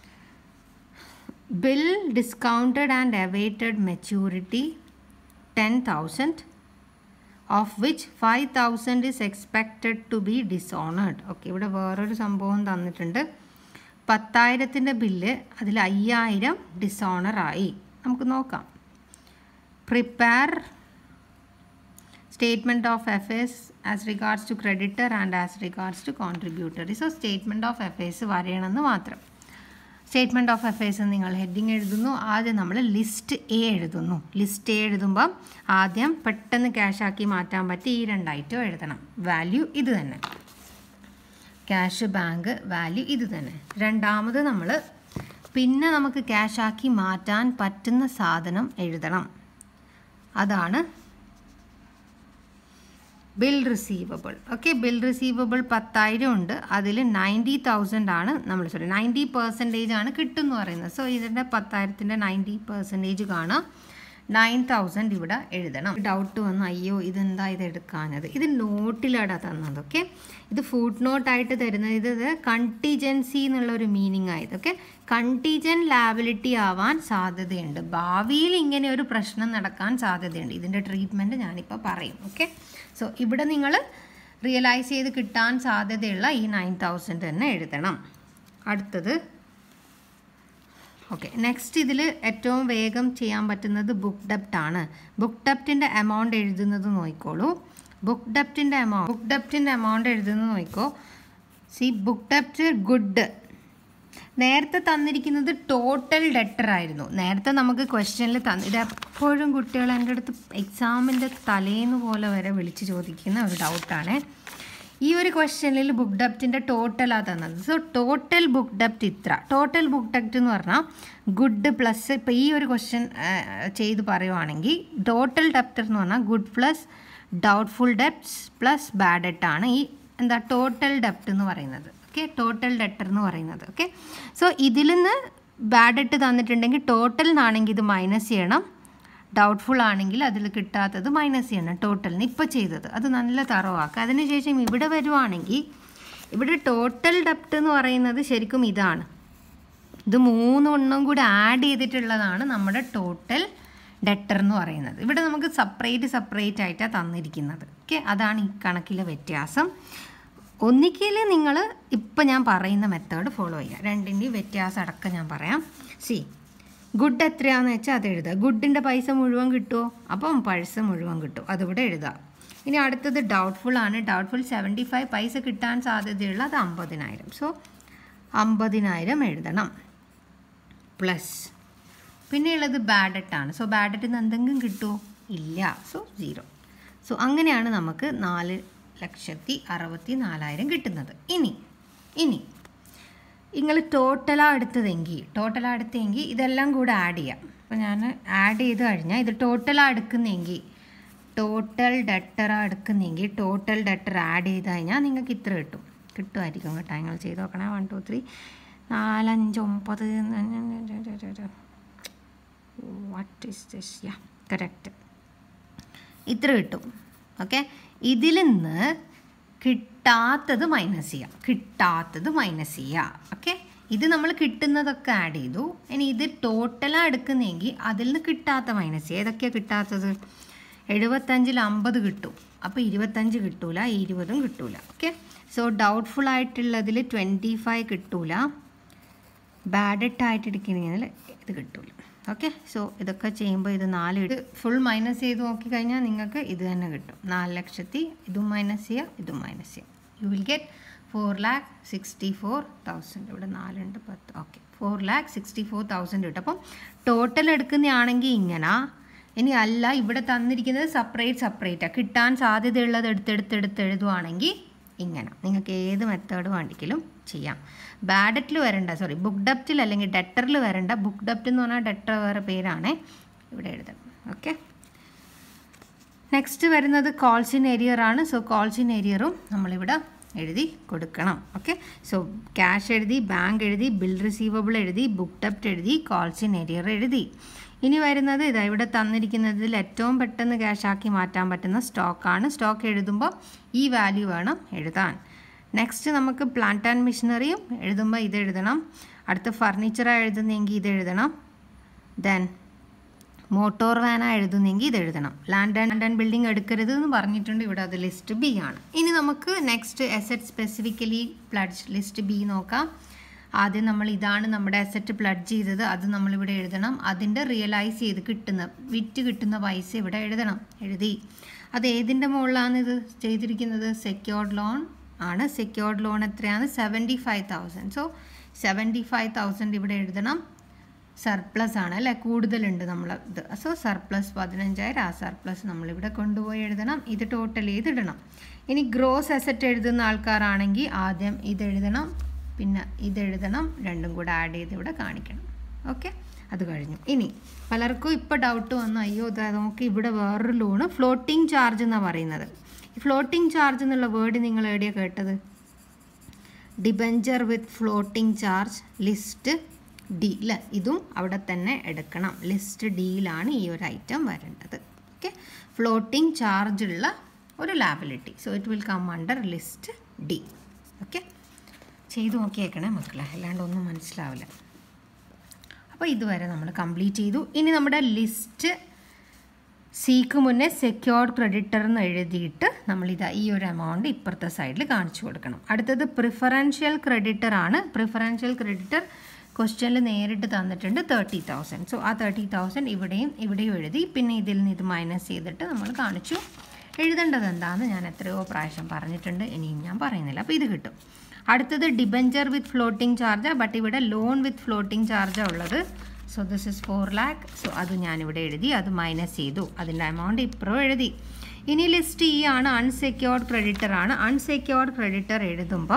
bill discounted and awaited maturity ten thousand of which five thousand is expected to be dishonoured okay ഇവിടെ വേറൊരു സംഭവം തന്നിട്ടുണ്ട് പത്തായിരത്തിൻ്റെ ബില്ല് അതിൽ അയ്യായിരം ഡിസോണറായി നമുക്ക് നോക്കാം prepare statement of affairs as regards to creditor and as regards to contributor so statement of affairs വരയണമെന്ന് മാത്രം സ്റ്റേറ്റ്മെൻറ്റ് ഓഫ് അഫയേഴ്സ് നിങ്ങൾ ഹെഡിങ് എഴുതുന്നു ആദ്യം നമ്മൾ ലിസ്റ്റ് എ എഴുതുന്നു ലിസ്റ്റ് എ എഴുതുമ്പം ആദ്യം പെട്ടെന്ന് ക്യാഷാക്കി മാറ്റാൻ പറ്റി ഈ രണ്ട് ഐറ്റം എഴുതണം വാല്യൂ ഇത് തന്നെ ക്യാഷ് ബാങ്ക് വാല്യൂ ഇത് തന്നെ രണ്ടാമത് നമ്മൾ പിന്നെ നമുക്ക് ക്യാഷാക്കി മാറ്റാൻ പറ്റുന്ന സാധനം എഴുതണം അതാണ് bill receivable okay bill receivable പത്തായിരം ഉണ്ട് അതിൽ നയൻറ്റി തൗസൻഡ് ആണ് നമ്മൾ സോറി നയൻറ്റി പെർസെൻറ്റേജ് ആണ് കിട്ടും എന്ന് പറയുന്നത് സോ ഇതിൻ്റെ പത്തായിരത്തിൻ്റെ നയൻറ്റി പെർസെൻറ്റേജ് കാണാം നയൻ തൗസൻഡ് ഇവിടെ എഴുതണം ഡൗട്ട് വന്നു അയ്യോ ഇതെന്താ ഇത് എടുക്കാനത് ഇത് നോട്ടിലാണ് തന്നത് ഓക്കെ ഇത് ഫുഡ് നോട്ടായിട്ട് തരുന്നത് ഇത് കണ്ടിജൻസി എന്നുള്ള ഒരു മീനിങ് ആയത് ഓക്കെ കണ്ടിജൻ ലാബിലിറ്റി ആവാൻ സാധ്യതയുണ്ട് ഭാവിയിൽ ഇങ്ങനെ ഒരു പ്രശ്നം നടക്കാൻ സാധ്യതയുണ്ട് ഇതിൻ്റെ ട്രീറ്റ്മെൻറ്റ് ഞാനിപ്പോൾ പറയും ഓക്കെ സോ ഇവിടെ നിങ്ങൾ റിയലൈസ് ചെയ്ത് കിട്ടാൻ സാധ്യതയുള്ള ഈ നയൻ തൗസൻഡ് തന്നെ എഴുതണം അടുത്തത് ഓക്കെ നെക്സ്റ്റ് ഇതിൽ ഏറ്റവും വേഗം ചെയ്യാൻ പറ്റുന്നത് ബുക്ക് ഡെപ്റ്റ് ആണ് ബുക്ക് ഡെപ്റ്റിൻ്റെ എമൗണ്ട് എഴുതുന്നത് നോക്കിക്കോളൂ ബുക്ക് ഡെപ്റ്റിൻ്റെ എമൗണ്ട് ബുക്ക് ഡെപ്റ്റിൻ്റെ എമൗണ്ട് എഴുതുന്നത് നോക്കിക്കോ സി ബുക്ക് ഡെപ്റ്റ് ഗുഡ് നേരത്തെ തന്നിരിക്കുന്നത് ടോട്ടൽ ഡെറ്റർ ആയിരുന്നു നേരത്തെ നമുക്ക് ക്വസ്റ്റ്യനിൽ തന്നു ഇത് എപ്പോഴും കുട്ടികൾ എൻ്റെ അടുത്ത് എക്സാമിൻ്റെ തലേന്ന് പോലെ വരെ വിളിച്ച് ചോദിക്കുന്ന ഒരു ഡൗട്ടാണ് ഈ ഒരു ക്വസ്റ്റ്യനിൽ ബുക്ക് ഡെപ്റ്റിൻ്റെ ടോട്ടലാണ് തന്നത് സോ ടോട്ടൽ ബുക്ക് ഡെപ്റ്റ് ഇത്ര ടോട്ടൽ ബുക്ക് ഡെപ്റ്റ് എന്ന് പറഞ്ഞാൽ ഗുഡ് പ്ലസ് ഇപ്പോൾ ഈ ഒരു ക്വസ്റ്റ്യൻ ചെയ്ത് പറയുവാണെങ്കിൽ ടോട്ടൽ ഡെപ്റ്റർ എന്ന് പറഞ്ഞാൽ good plus doubtful debts plus bad debt ആണ് ഈ എന്താ ടോട്ടൽ ഡെപ്റ്റ് എന്ന് പറയുന്നത് ഓക്കെ ടോട്ടൽ ഡെറ്റർ എന്ന് പറയുന്നത് ഓക്കെ സോ ഇതിൽ നിന്ന് ബാഡ് ഡെറ്റ് തന്നിട്ടുണ്ടെങ്കിൽ ടോട്ടൽ നിന്നാണെങ്കിൽ ഇത് മൈനസ് ചെയ്യണം ഡൗട്ട്ഫുൾ ആണെങ്കിൽ അതിൽ കിട്ടാത്തത് മൈനസ് ചെയ്യണം ടോട്ടലിന് ഇപ്പോൾ ചെയ്തത് അത് നല്ല തറവാക്കുക അതിനുശേഷം ഇവിടെ വരുവാണെങ്കിൽ ഇവിടെ ടോട്ടൽ ഡെപ്റ്റ് എന്ന് പറയുന്നത് ശരിക്കും ഇതാണ് ഇത് മൂന്നെണ്ണം കൂടി ആഡ് ചെയ്തിട്ടുള്ളതാണ് നമ്മുടെ ടോട്ടൽ ഡെറ്റർ എന്ന് പറയുന്നത് ഇവിടെ നമുക്ക് സെപ്പറേറ്റ് സെപ്പറേറ്റ് ആയിട്ടാണ് തന്നിരിക്കുന്നത് ഓക്കെ അതാണ് ഈ കണക്കിലെ വ്യത്യാസം ഒന്നിക്കൽ നിങ്ങൾ ഇപ്പം ഞാൻ പറയുന്ന മെത്തേഡ് ഫോളോ ചെയ്യുക രണ്ടിൻ്റെയും വ്യത്യാസം അടക്കം ഞാൻ പറയാം സി ഗുഡ് എത്രയാണെന്ന് വെച്ചാൽ അത് എഴുതുക ഗുഡിൻ്റെ പൈസ മുഴുവൻ കിട്ടുമോ അപ്പം പൈസ മുഴുവൻ കിട്ടും അതിവിടെ എഴുതുക ഇനി അടുത്തത് ഡൗട്ട്ഫുൾ ആണ് ഡൗട്ട്ഫുൾ സെവൻറ്റി ഫൈവ് പൈസ കിട്ടാൻ സാധ്യതയുള്ള അത് അമ്പതിനായിരം സോ അമ്പതിനായിരം എഴുതണം പ്ലസ് പിന്നെയുള്ളത് ബാഡറ്റാണ് സോ ബാഡറ്റിൽ നിന്ന് എന്തെങ്കിലും കിട്ടുമോ ഇല്ല സോ സീറോ സോ അങ്ങനെയാണ് നമുക്ക് നാല് ലക്ഷത്തി അറുപത്തി നാലായിരം കിട്ടുന്നത് ഇനി ഇനി നിങ്ങൾ ടോട്ടലാണ് എടുത്തതെങ്കിൽ ടോട്ടലാണ് എടുത്തെങ്കിൽ ഇതെല്ലാം കൂടെ ആഡ് ചെയ്യാം അപ്പോൾ ഞാൻ ആഡ് ചെയ്ത് കഴിഞ്ഞാൽ ഇത് ടോട്ടലാണ് എടുക്കുന്നെങ്കിൽ ടോട്ടൽ ഡെറ്ററാണ് എടുക്കുന്നെങ്കിൽ ടോട്ടൽ ഡെറ്റർ ആഡ് ചെയ്ത് കഴിഞ്ഞാൽ നിങ്ങൾക്ക് ഇത്ര കിട്ടും കിട്ടുമായിരിക്കും കേട്ടോ നിങ്ങൾ ചെയ്ത് നോക്കണേ വൺ ടു ത്രീ നാലഞ്ച് ഒമ്പത് what is this yeah correct ഇത്ര കിട്ടും ഓക്കെ ഇതിൽ നിന്ന് കിട്ടാത്തത് മൈനസ് ചെയ്യാം കിട്ടാത്തത് മൈനസ് ചെയ്യാം ഓക്കെ ഇത് നമ്മൾ കിട്ടുന്നതൊക്കെ ആഡ് ചെയ്തു ഇനി ഇത് ടോട്ടലാണ് എടുക്കുന്നതെങ്കിൽ അതിൽ നിന്ന് കിട്ടാത്ത മൈനസ് ചെയ്യുക ഏതൊക്കെയാണ് കിട്ടാത്തത് എഴുപത്തഞ്ചിൽ അമ്പത് കിട്ടും അപ്പോൾ ഇരുപത്തഞ്ച് കിട്ടൂല ഇരുപതും കിട്ടൂല ഓക്കെ സോ ഡൗട്ട്ഫുൾ ആയിട്ടുള്ളതിൽ ട്വൻറ്റി ഫൈവ് കിട്ടൂല ബാഡറ്റ് ആയിട്ട് എടുക്കുന്നതിൽ ഇത് കിട്ടൂല ഓക്കെ സോ ഇതൊക്കെ ചെയ്യുമ്പോൾ ഇത് നാല് ഇത് ഫുൾ മൈനസ് ചെയ്ത് നോക്കിക്കഴിഞ്ഞാൽ നിങ്ങൾക്ക് ഇത് തന്നെ കിട്ടും നാല് ലക്ഷത്തി ഇതും മൈനസ് ചെയ്യുക ഇതും മൈനസ് ചെയ്യുക you will get four lakh sixty four thousand ഇവിടെ നാലുണ്ട് പത്ത് okay four lakh sixty four thousand കിട്ടും അപ്പം ടോട്ടൽ എടുക്കുന്നതാണെങ്കിൽ ഇങ്ങനെ ഇനി അല്ല ഇവിടെ തന്നിരിക്കുന്നത് സെപ്പറേറ്റ് സെപ്പറേറ്റാണ് കിട്ടാൻ സാധ്യതയുള്ളത് എടുത്തെടുത്തെടുത്ത് എഴുതുവാണെങ്കിൽ ഇങ്ങനെ നിങ്ങൾക്ക് ഏത് മെത്തേഡ് വേണ്ടിക്കലും ചെയ്യാം ബാഡറ്റിൽ വരണ്ട സോറി ബുക്ക് ഡെപ്റ്റിൽ അല്ലെങ്കിൽ ഡെറ്ററിൽ വരണ്ട ബുക്ക് ഡെപ്റ്റ് എന്ന് പറഞ്ഞാൽ ഡെറ്റർ വേറെ പേരാണ് ഇവിടെ എഴുതണം ഓക്കെ നെക്സ്റ്റ് വരുന്നത് കോൾസിൻ ഏരിയർ ആണ് സോ കോൾസിൻ ഏരിയറും നമ്മളിവിടെ എഴുതി കൊടുക്കണം ഓക്കെ സോ ക്യാഷ് എഴുതി ബാങ്ക് എഴുതി ബിൽ റിസീവബിൾ എഴുതി ബുക്ക് ഡെപ്റ്റ് എഴുതി കോൾസിൻ ഏരിയർ എഴുതി ഇനി വരുന്നത് ഇതാ ഇവിടെ തന്നിരിക്കുന്നതിൽ ഏറ്റവും പെട്ടെന്ന് ക്യാഷാക്കി മാറ്റാൻ പറ്റുന്ന സ്റ്റോക്കാണ് സ്റ്റോക്ക് എഴുതുമ്പോൾ ഈ വാല്യൂ വേണം എഴുതാൻ നെക്സ്റ്റ് നമുക്ക് പ്ലാന്റ് ആൻഡ് മെഷീനറിയും എഴുതുമ്പോൾ ഇത് എഴുതണം അടുത്ത ഫർണിച്ചറാണ് എഴുതുന്നെങ്കിൽ ഇത് എഴുതണം ദെൻ മോട്ടോർ വാനാ എഴുതുന്നെങ്കിൽ ഇത് എഴുതണം ലാൻഡ് ആൻഡ് ആൻഡ് ബിൽഡിംഗ് എടുക്കരുത് എന്ന് പറഞ്ഞിട്ടുണ്ട് ഇവിടെ അത് ലിസ്റ്റ് ബി ആണ് ഇനി നമുക്ക് next asset specifically pledge list B നോക്കാം ആദ്യം നമ്മൾ ഇതാണ് നമ്മുടെ അസറ്റ് പ്ലഡ്ജ് ചെയ്തത് അത് നമ്മളിവിടെ എഴുതണം അതിൻ്റെ റിയലൈസ് ചെയ്ത് കിട്ടുന്ന വിറ്റ് കിട്ടുന്ന പൈസ ഇവിടെ എഴുതണം എഴുതി അത് ഏതിൻ്റെ മുകളിലാണ് ഇത് ചെയ്തിരിക്കുന്നത് സെക്യൂർഡ് ലോൺ ആണ് സെക്യൂർഡ് ലോൺ എത്രയാണ് seventy five thousand so seventy five thousand ഇവിടെ എഴുതണം സർപ്ലസ് ആണ് അല്ലേ കൂടുതലുണ്ട് നമ്മൾ ഇത് സോ സർപ്ലസ് പതിനഞ്ചായിരം ആ സർപ്ലസ് നമ്മളിവിടെ കൊണ്ടുപോയി എഴുതണം ഇത് ടോട്ടൽ ചെയ്തിടണം ഇനി ഗ്രോസ് അസറ്റ് എഴുതുന്ന ആൾക്കാരാണെങ്കിൽ ആദ്യം ഇത് എഴുതണം പിന്നെ ഇത് എഴുതണം രണ്ടും കൂടെ ആഡ് ചെയ്ത് ഇവിടെ കാണിക്കണം ഓക്കെ അത് കഴിഞ്ഞു ഇനി പലർക്കും ഇപ്പോൾ ഡൗട്ട് വന്നു അയ്യോ ഇതാ നമുക്ക് ഇവിടെ വേറൊരു ലോണ് ഫ്ലോട്ടിംഗ് ചാർജ് എന്നാണ് പറയുന്നത് ഈ ഫ്ലോട്ടിംഗ് ചാർജ് എന്നുള്ള വേർഡ് നിങ്ങൾ എവിടെയാണ് കേട്ടത് debenture with floating charge list D അല്ലേ ഇതും അവിടെ തന്നെ എടുക്കണം ലിസ്റ്റ് ഡിയിലാണ് ഈ ഒരു ഐറ്റം വരേണ്ടത് ഓക്കെ ഫ്ലോട്ടിംഗ് ചാർജ് ഉള്ള ഒരു liability so it will come under list D okay ചെയ്തു നോക്കിയേക്കണേ മക്കളെ അല്ലാണ്ട് ഒന്നും മനസ്സിലാവില്ല അപ്പോൾ ഇതുവരെ നമ്മൾ കംപ്ലീറ്റ് ചെയ്തു ഇനി നമ്മുടെ ലിസ്റ്റ് സിക്ക് മുന്നേ സെക്യൂർഡ് ക്രെഡിറ്റർ എന്ന് എഴുതിയിട്ട് നമ്മളിത് ഈ ഒരു എമൗണ്ട് ഇപ്പുറത്തെ സൈഡിൽ കാണിച്ചു കൊടുക്കണം അടുത്തത് പ്രിഫറൻഷ്യൽ ക്രെഡിറ്റർ ആണ് പ്രിഫറൻഷ്യൽ ക്രെഡിറ്റർ ക്വസ്റ്റ്യനിൽ നേരിട്ട് തന്നിട്ടുണ്ട് തേർട്ടി തൗസൻഡ് സോ ആ തേർട്ടി തൗസൻഡ് ഇവിടെയും ഇവിടെയും എഴുതി പിന്നെ ഇതിൽ നിന്ന് ഇത് മൈനസ് ചെയ്തിട്ട് നമ്മൾ കാണിച്ചു എഴുതേണ്ടത് എന്താണെന്ന് ഞാൻ എത്രയോ പ്രാവശ്യം പറഞ്ഞിട്ടുണ്ട് ഇനിയും ഞാൻ പറയുന്നില്ല അപ്പോൾ ഇത് കിട്ടും അടുത്തത് debenture with floating charge but ഇവിടെ ലോൺ വിത്ത് ഫ്ലോട്ടിംഗ് ചാർജാണ് ഉള്ളത് so this is four lakh so അത് ഞാനിവിടെ എഴുതി അത് മൈനസ് ചെയ്തു അതിൻ്റെ എമൗണ്ട് ഇപ്പുറം എഴുതി ഇനി ലിസ്റ്റ് ഈ ആണ് അൺസെക്യൂർഡ് ക്രെഡിറ്റർ ആണ് അൺസെക്യൂർഡ് ക്രെഡിറ്റർ എഴുതുമ്പോൾ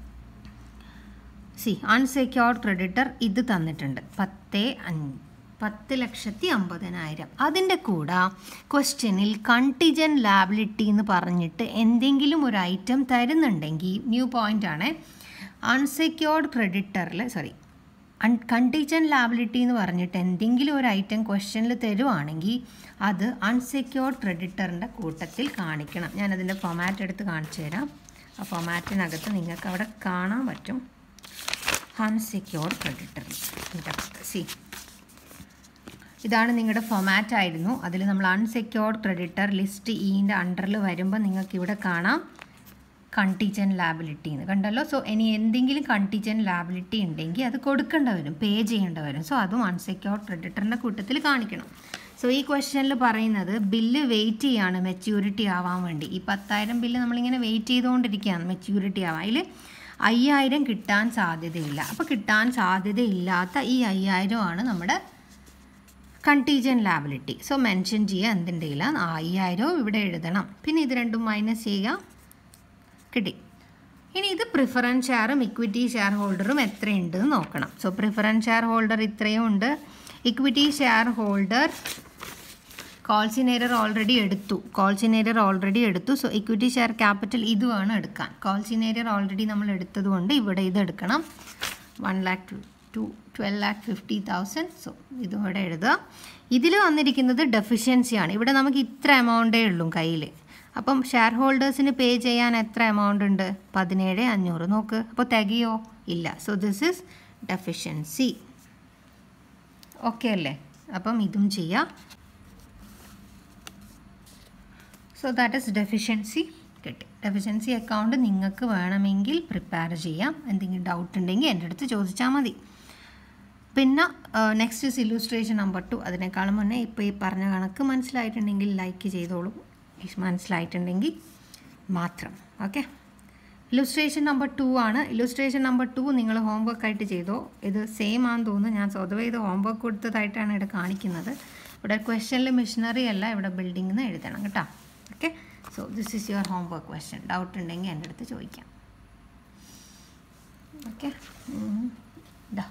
സി അൺസെക്യൂർഡ് ക്രെഡിറ്റർ ഇത് തന്നിട്ടുണ്ട് പത്ത് അഞ്ച് പത്ത് ലക്ഷത്തി അമ്പതിനായിരം അതിൻ്റെ കൂടെ ക്വസ്റ്റ്യനിൽ കണ്ടിജൻ ലാബിലിറ്റി എന്ന് പറഞ്ഞിട്ട് എന്തെങ്കിലും ഒരു ഐറ്റം തരുന്നുണ്ടെങ്കിൽ ന്യൂ പോയിൻ്റ് ആണ് അൺസെക്യൂർഡ് ക്രെഡിറ്ററിൽ സോറി അൺ കണ്ടിജൻ ലാബിലിറ്റി എന്ന് പറഞ്ഞിട്ട് എന്തെങ്കിലും ഒരു ഐറ്റം ക്വസ്റ്റ്യനിൽ തരുവാണെങ്കിൽ അത് അൺസെക്യൂർഡ് ക്രെഡിറ്ററിൻ്റെ കൂട്ടത്തിൽ കാണിക്കണം ഞാനതിൻ്റെ ഫൊമാറ്റ് എടുത്ത് കാണിച്ചു തരാം ആ ഫൊമാറ്റിനകത്ത് നിങ്ങൾക്ക് അവിടെ കാണാൻ പറ്റും അൺസെക്യൂർഡ് ക്രെഡിറ്റർ സി ഇതാണ് നിങ്ങളുടെ ഫൊമാറ്റ് ആയിരുന്നു അതിൽ നമ്മൾ അൺസെക്യൂർഡ് ക്രെഡിറ്റർ ലിസ്റ്റ് ഈൻ്റെ അണ്ടറിൽ വരുമ്പോൾ നിങ്ങൾക്ക് ഇവിടെ കാണാം കണ്ടിജൻ ലാബിലിറ്റി എന്ന് കണ്ടല്ലോ സോ ഇനി എന്തെങ്കിലും കണ്ടിജൻ ലാബിലിറ്റി ഉണ്ടെങ്കിൽ അത് കൊടുക്കേണ്ട വരും പേ ചെയ്യേണ്ട വരും സോ അതും അൺസെക്യൂർഡ് ക്രെഡിറ്ററിൻ്റെ കൂട്ടത്തിൽ കാണിക്കണം സോ ഈ ക്വസ്റ്റ്യനിൽ പറയുന്നത് ബില്ല് വെയിറ്റ് ചെയ്യാണ് മെച്യൂരിറ്റി ആവാൻ വേണ്ടി ഈ പത്തായിരം ബില്ല് നമ്മളിങ്ങനെ വെയിറ്റ് ചെയ്തുകൊണ്ടിരിക്കുകയാണ് മെച്യൂരിറ്റി ആവാൻ അതിൽ അയ്യായിരം കിട്ടാൻ സാധ്യതയില്ല അപ്പോൾ കിട്ടാൻ സാധ്യതയില്ലാത്ത ഈ അയ്യായിരമാണ് നമ്മുടെ കണ്ടീജൻ ലാബിലിറ്റി സോ മെൻഷൻ ചെയ്യുക എന്തിൻ്റെയില്ല അയ്യായിരവും ഇവിടെ എഴുതണം പിന്നെ ഇത് രണ്ടും മൈനസ് ചെയ്യുക കിട്ടി ഇനി ഇത് പ്രിഫറൻസ് ഷെയറും ഇക്വിറ്റി ഷെയർ ഹോൾഡറും എത്രയുണ്ട് എന്ന് നോക്കണം സോ പ്രിഫറൻസ് ഷെയർ ഹോൾഡർ ഇത്രയും ഉണ്ട് equity share holder calls in arrear already എടുത്തു കോൾസിനേറ്റർ ഓൾറെഡി എടുത്തു സോ ഇക്വിറ്റി ഷെയർ ക്യാപിറ്റൽ ഇത് വേണം എടുക്കാൻ കോൾസിനേറ്റർ ഓൾറെഡി നമ്മൾ എടുത്തത് കൊണ്ട് ഇവിടെ ഇത് എടുക്കണം one lakh two twelve lakh fifty thousand so ഇതും ഇവിടെ എഴുതുക ഇതിൽ വന്നിരിക്കുന്നത് ഡെഫിഷ്യൻസിയാണ് ഇവിടെ നമുക്ക് ഇത്ര എമൗണ്ടേ ഉള്ളൂ കയ്യിൽ അപ്പം ഷെയർ ഹോൾഡേഴ്സിന് പേ ചെയ്യാൻ എത്ര എമൗണ്ട് ഉണ്ട് പതിനേഴ് അഞ്ഞൂറ് നോക്ക് അപ്പോൾ തികയോ ഇല്ല so this is deficiency okay അല്ലേ അപ്പം ഇതും ചെയ്യാം സോ ദാറ്റ് ഇസ് ഡെഫിഷ്യൻസി കിട്ടി ഡെഫിഷ്യൻസി അക്കൗണ്ട് നിങ്ങൾക്ക് വേണമെങ്കിൽ പ്രിപ്പയർ ചെയ്യാം എന്തെങ്കിലും ഡൗട്ട് ഉണ്ടെങ്കിൽ എൻ്റെ അടുത്ത് ചോദിച്ചാൽ മതി പിന്നെ next is illustration number two അതിനേക്കാളും മുന്നേ ഇപ്പോൾ ഈ പറഞ്ഞ കണക്ക് മനസ്സിലായിട്ടുണ്ടെങ്കിൽ ലൈക്ക് ചെയ്തോളൂ മനസ്സിലായിട്ടുണ്ടെങ്കിൽ മാത്രം ഓക്കെ ഇലുസ്ട്രേഷൻ നമ്പർ ടു ആണ് ഇലുസ്ട്രേഷൻ നമ്പർ ടു നിങ്ങൾ ഹോംവർക്ക് ആയിട്ട് ചെയ്തോ ഇത് സെയിം ആണെന്ന് തോന്നുന്നു ഞാൻ സ്വതവേ ഇത് ഹോംവർക്ക് കൊടുത്തതായിട്ടാണ് ഇവിടെ കാണിക്കുന്നത് ഇവിടെ ക്വസ്റ്റനിൽ മിഷനറി അല്ല ഇവിടെ ബിൽഡിംഗ് എന്ന് എഴുതണം കേട്ടോ okay so this is your homework question doubt ഉണ്ടെങ്കിൽ എൻ്റെ അടുത്ത് ചോദിക്കാം ഓക്കെ ഇതാ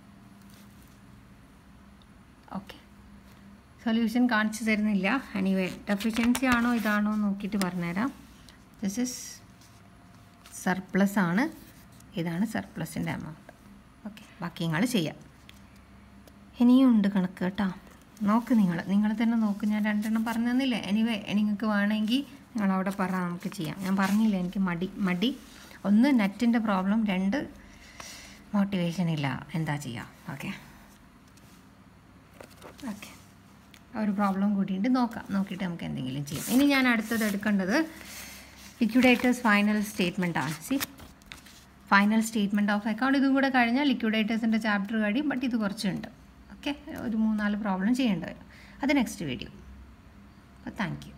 ഓക്കെ സൊല്യൂഷൻ കാണിച്ചു തരുന്നില്ല എനിവേ ഡെഫിഷ്യൻസി ആണോ ഇതാണോ നോക്കിയിട്ട് പറഞ്ഞുതരാം ദിസ് ഇസ് സർപ്ലസ് ആണ് ഇതാണ് സർപ്ലസിൻ്റെ എമൗണ്ട് ഓക്കെ ബാക്കി നിങ്ങൾ ചെയ്യാം ഇനിയും ഉണ്ട് കണക്ക് കേട്ടോ നോക്ക് നിങ്ങൾ നിങ്ങൾ തന്നെ നോക്ക് ഞാൻ രണ്ടെണ്ണം പറഞ്ഞു തന്നില്ലേ എനിവേ നിങ്ങൾക്ക് വേണമെങ്കിൽ നിങ്ങൾ അവിടെ പറ നമുക്ക് ചെയ്യാം ഞാൻ പറഞ്ഞില്ല എനിക്ക് മടി മടി ഒന്ന് നെറ്റിൻ്റെ പ്രോബ്ലം രണ്ട് മോട്ടിവേഷൻ ഇല്ല എന്താ ചെയ്യാം ഓക്കെ ഓക്കെ ഒരു പ്രോബ്ലം കൂട്ടിയിട്ട് നോക്കാം നോക്കിയിട്ട് നമുക്ക് എന്തെങ്കിലും ചെയ്യാം ഇനി ഞാൻ അടുത്തത് എടുക്കേണ്ടത് ലിക്വിഡേറ്റേഴ്സ് ഫൈനൽ സ്റ്റേറ്റ്മെൻ്റ് ആണ് see final statement of account ഇതും കൂടെ കഴിഞ്ഞാൽ ലിക്വിഡേറ്റേഴ്സിൻ്റെ ചാപ്റ്റർ കഴിയും ബട്ട് ഇത് കുറച്ചുണ്ട് ഓക്കെ ഒരു മൂന്നാല് പ്രോബ്ലം ചെയ്യേണ്ടി വരും അത് നെക്സ്റ്റ് വീഡിയോ അപ്പോൾ താങ്ക് യു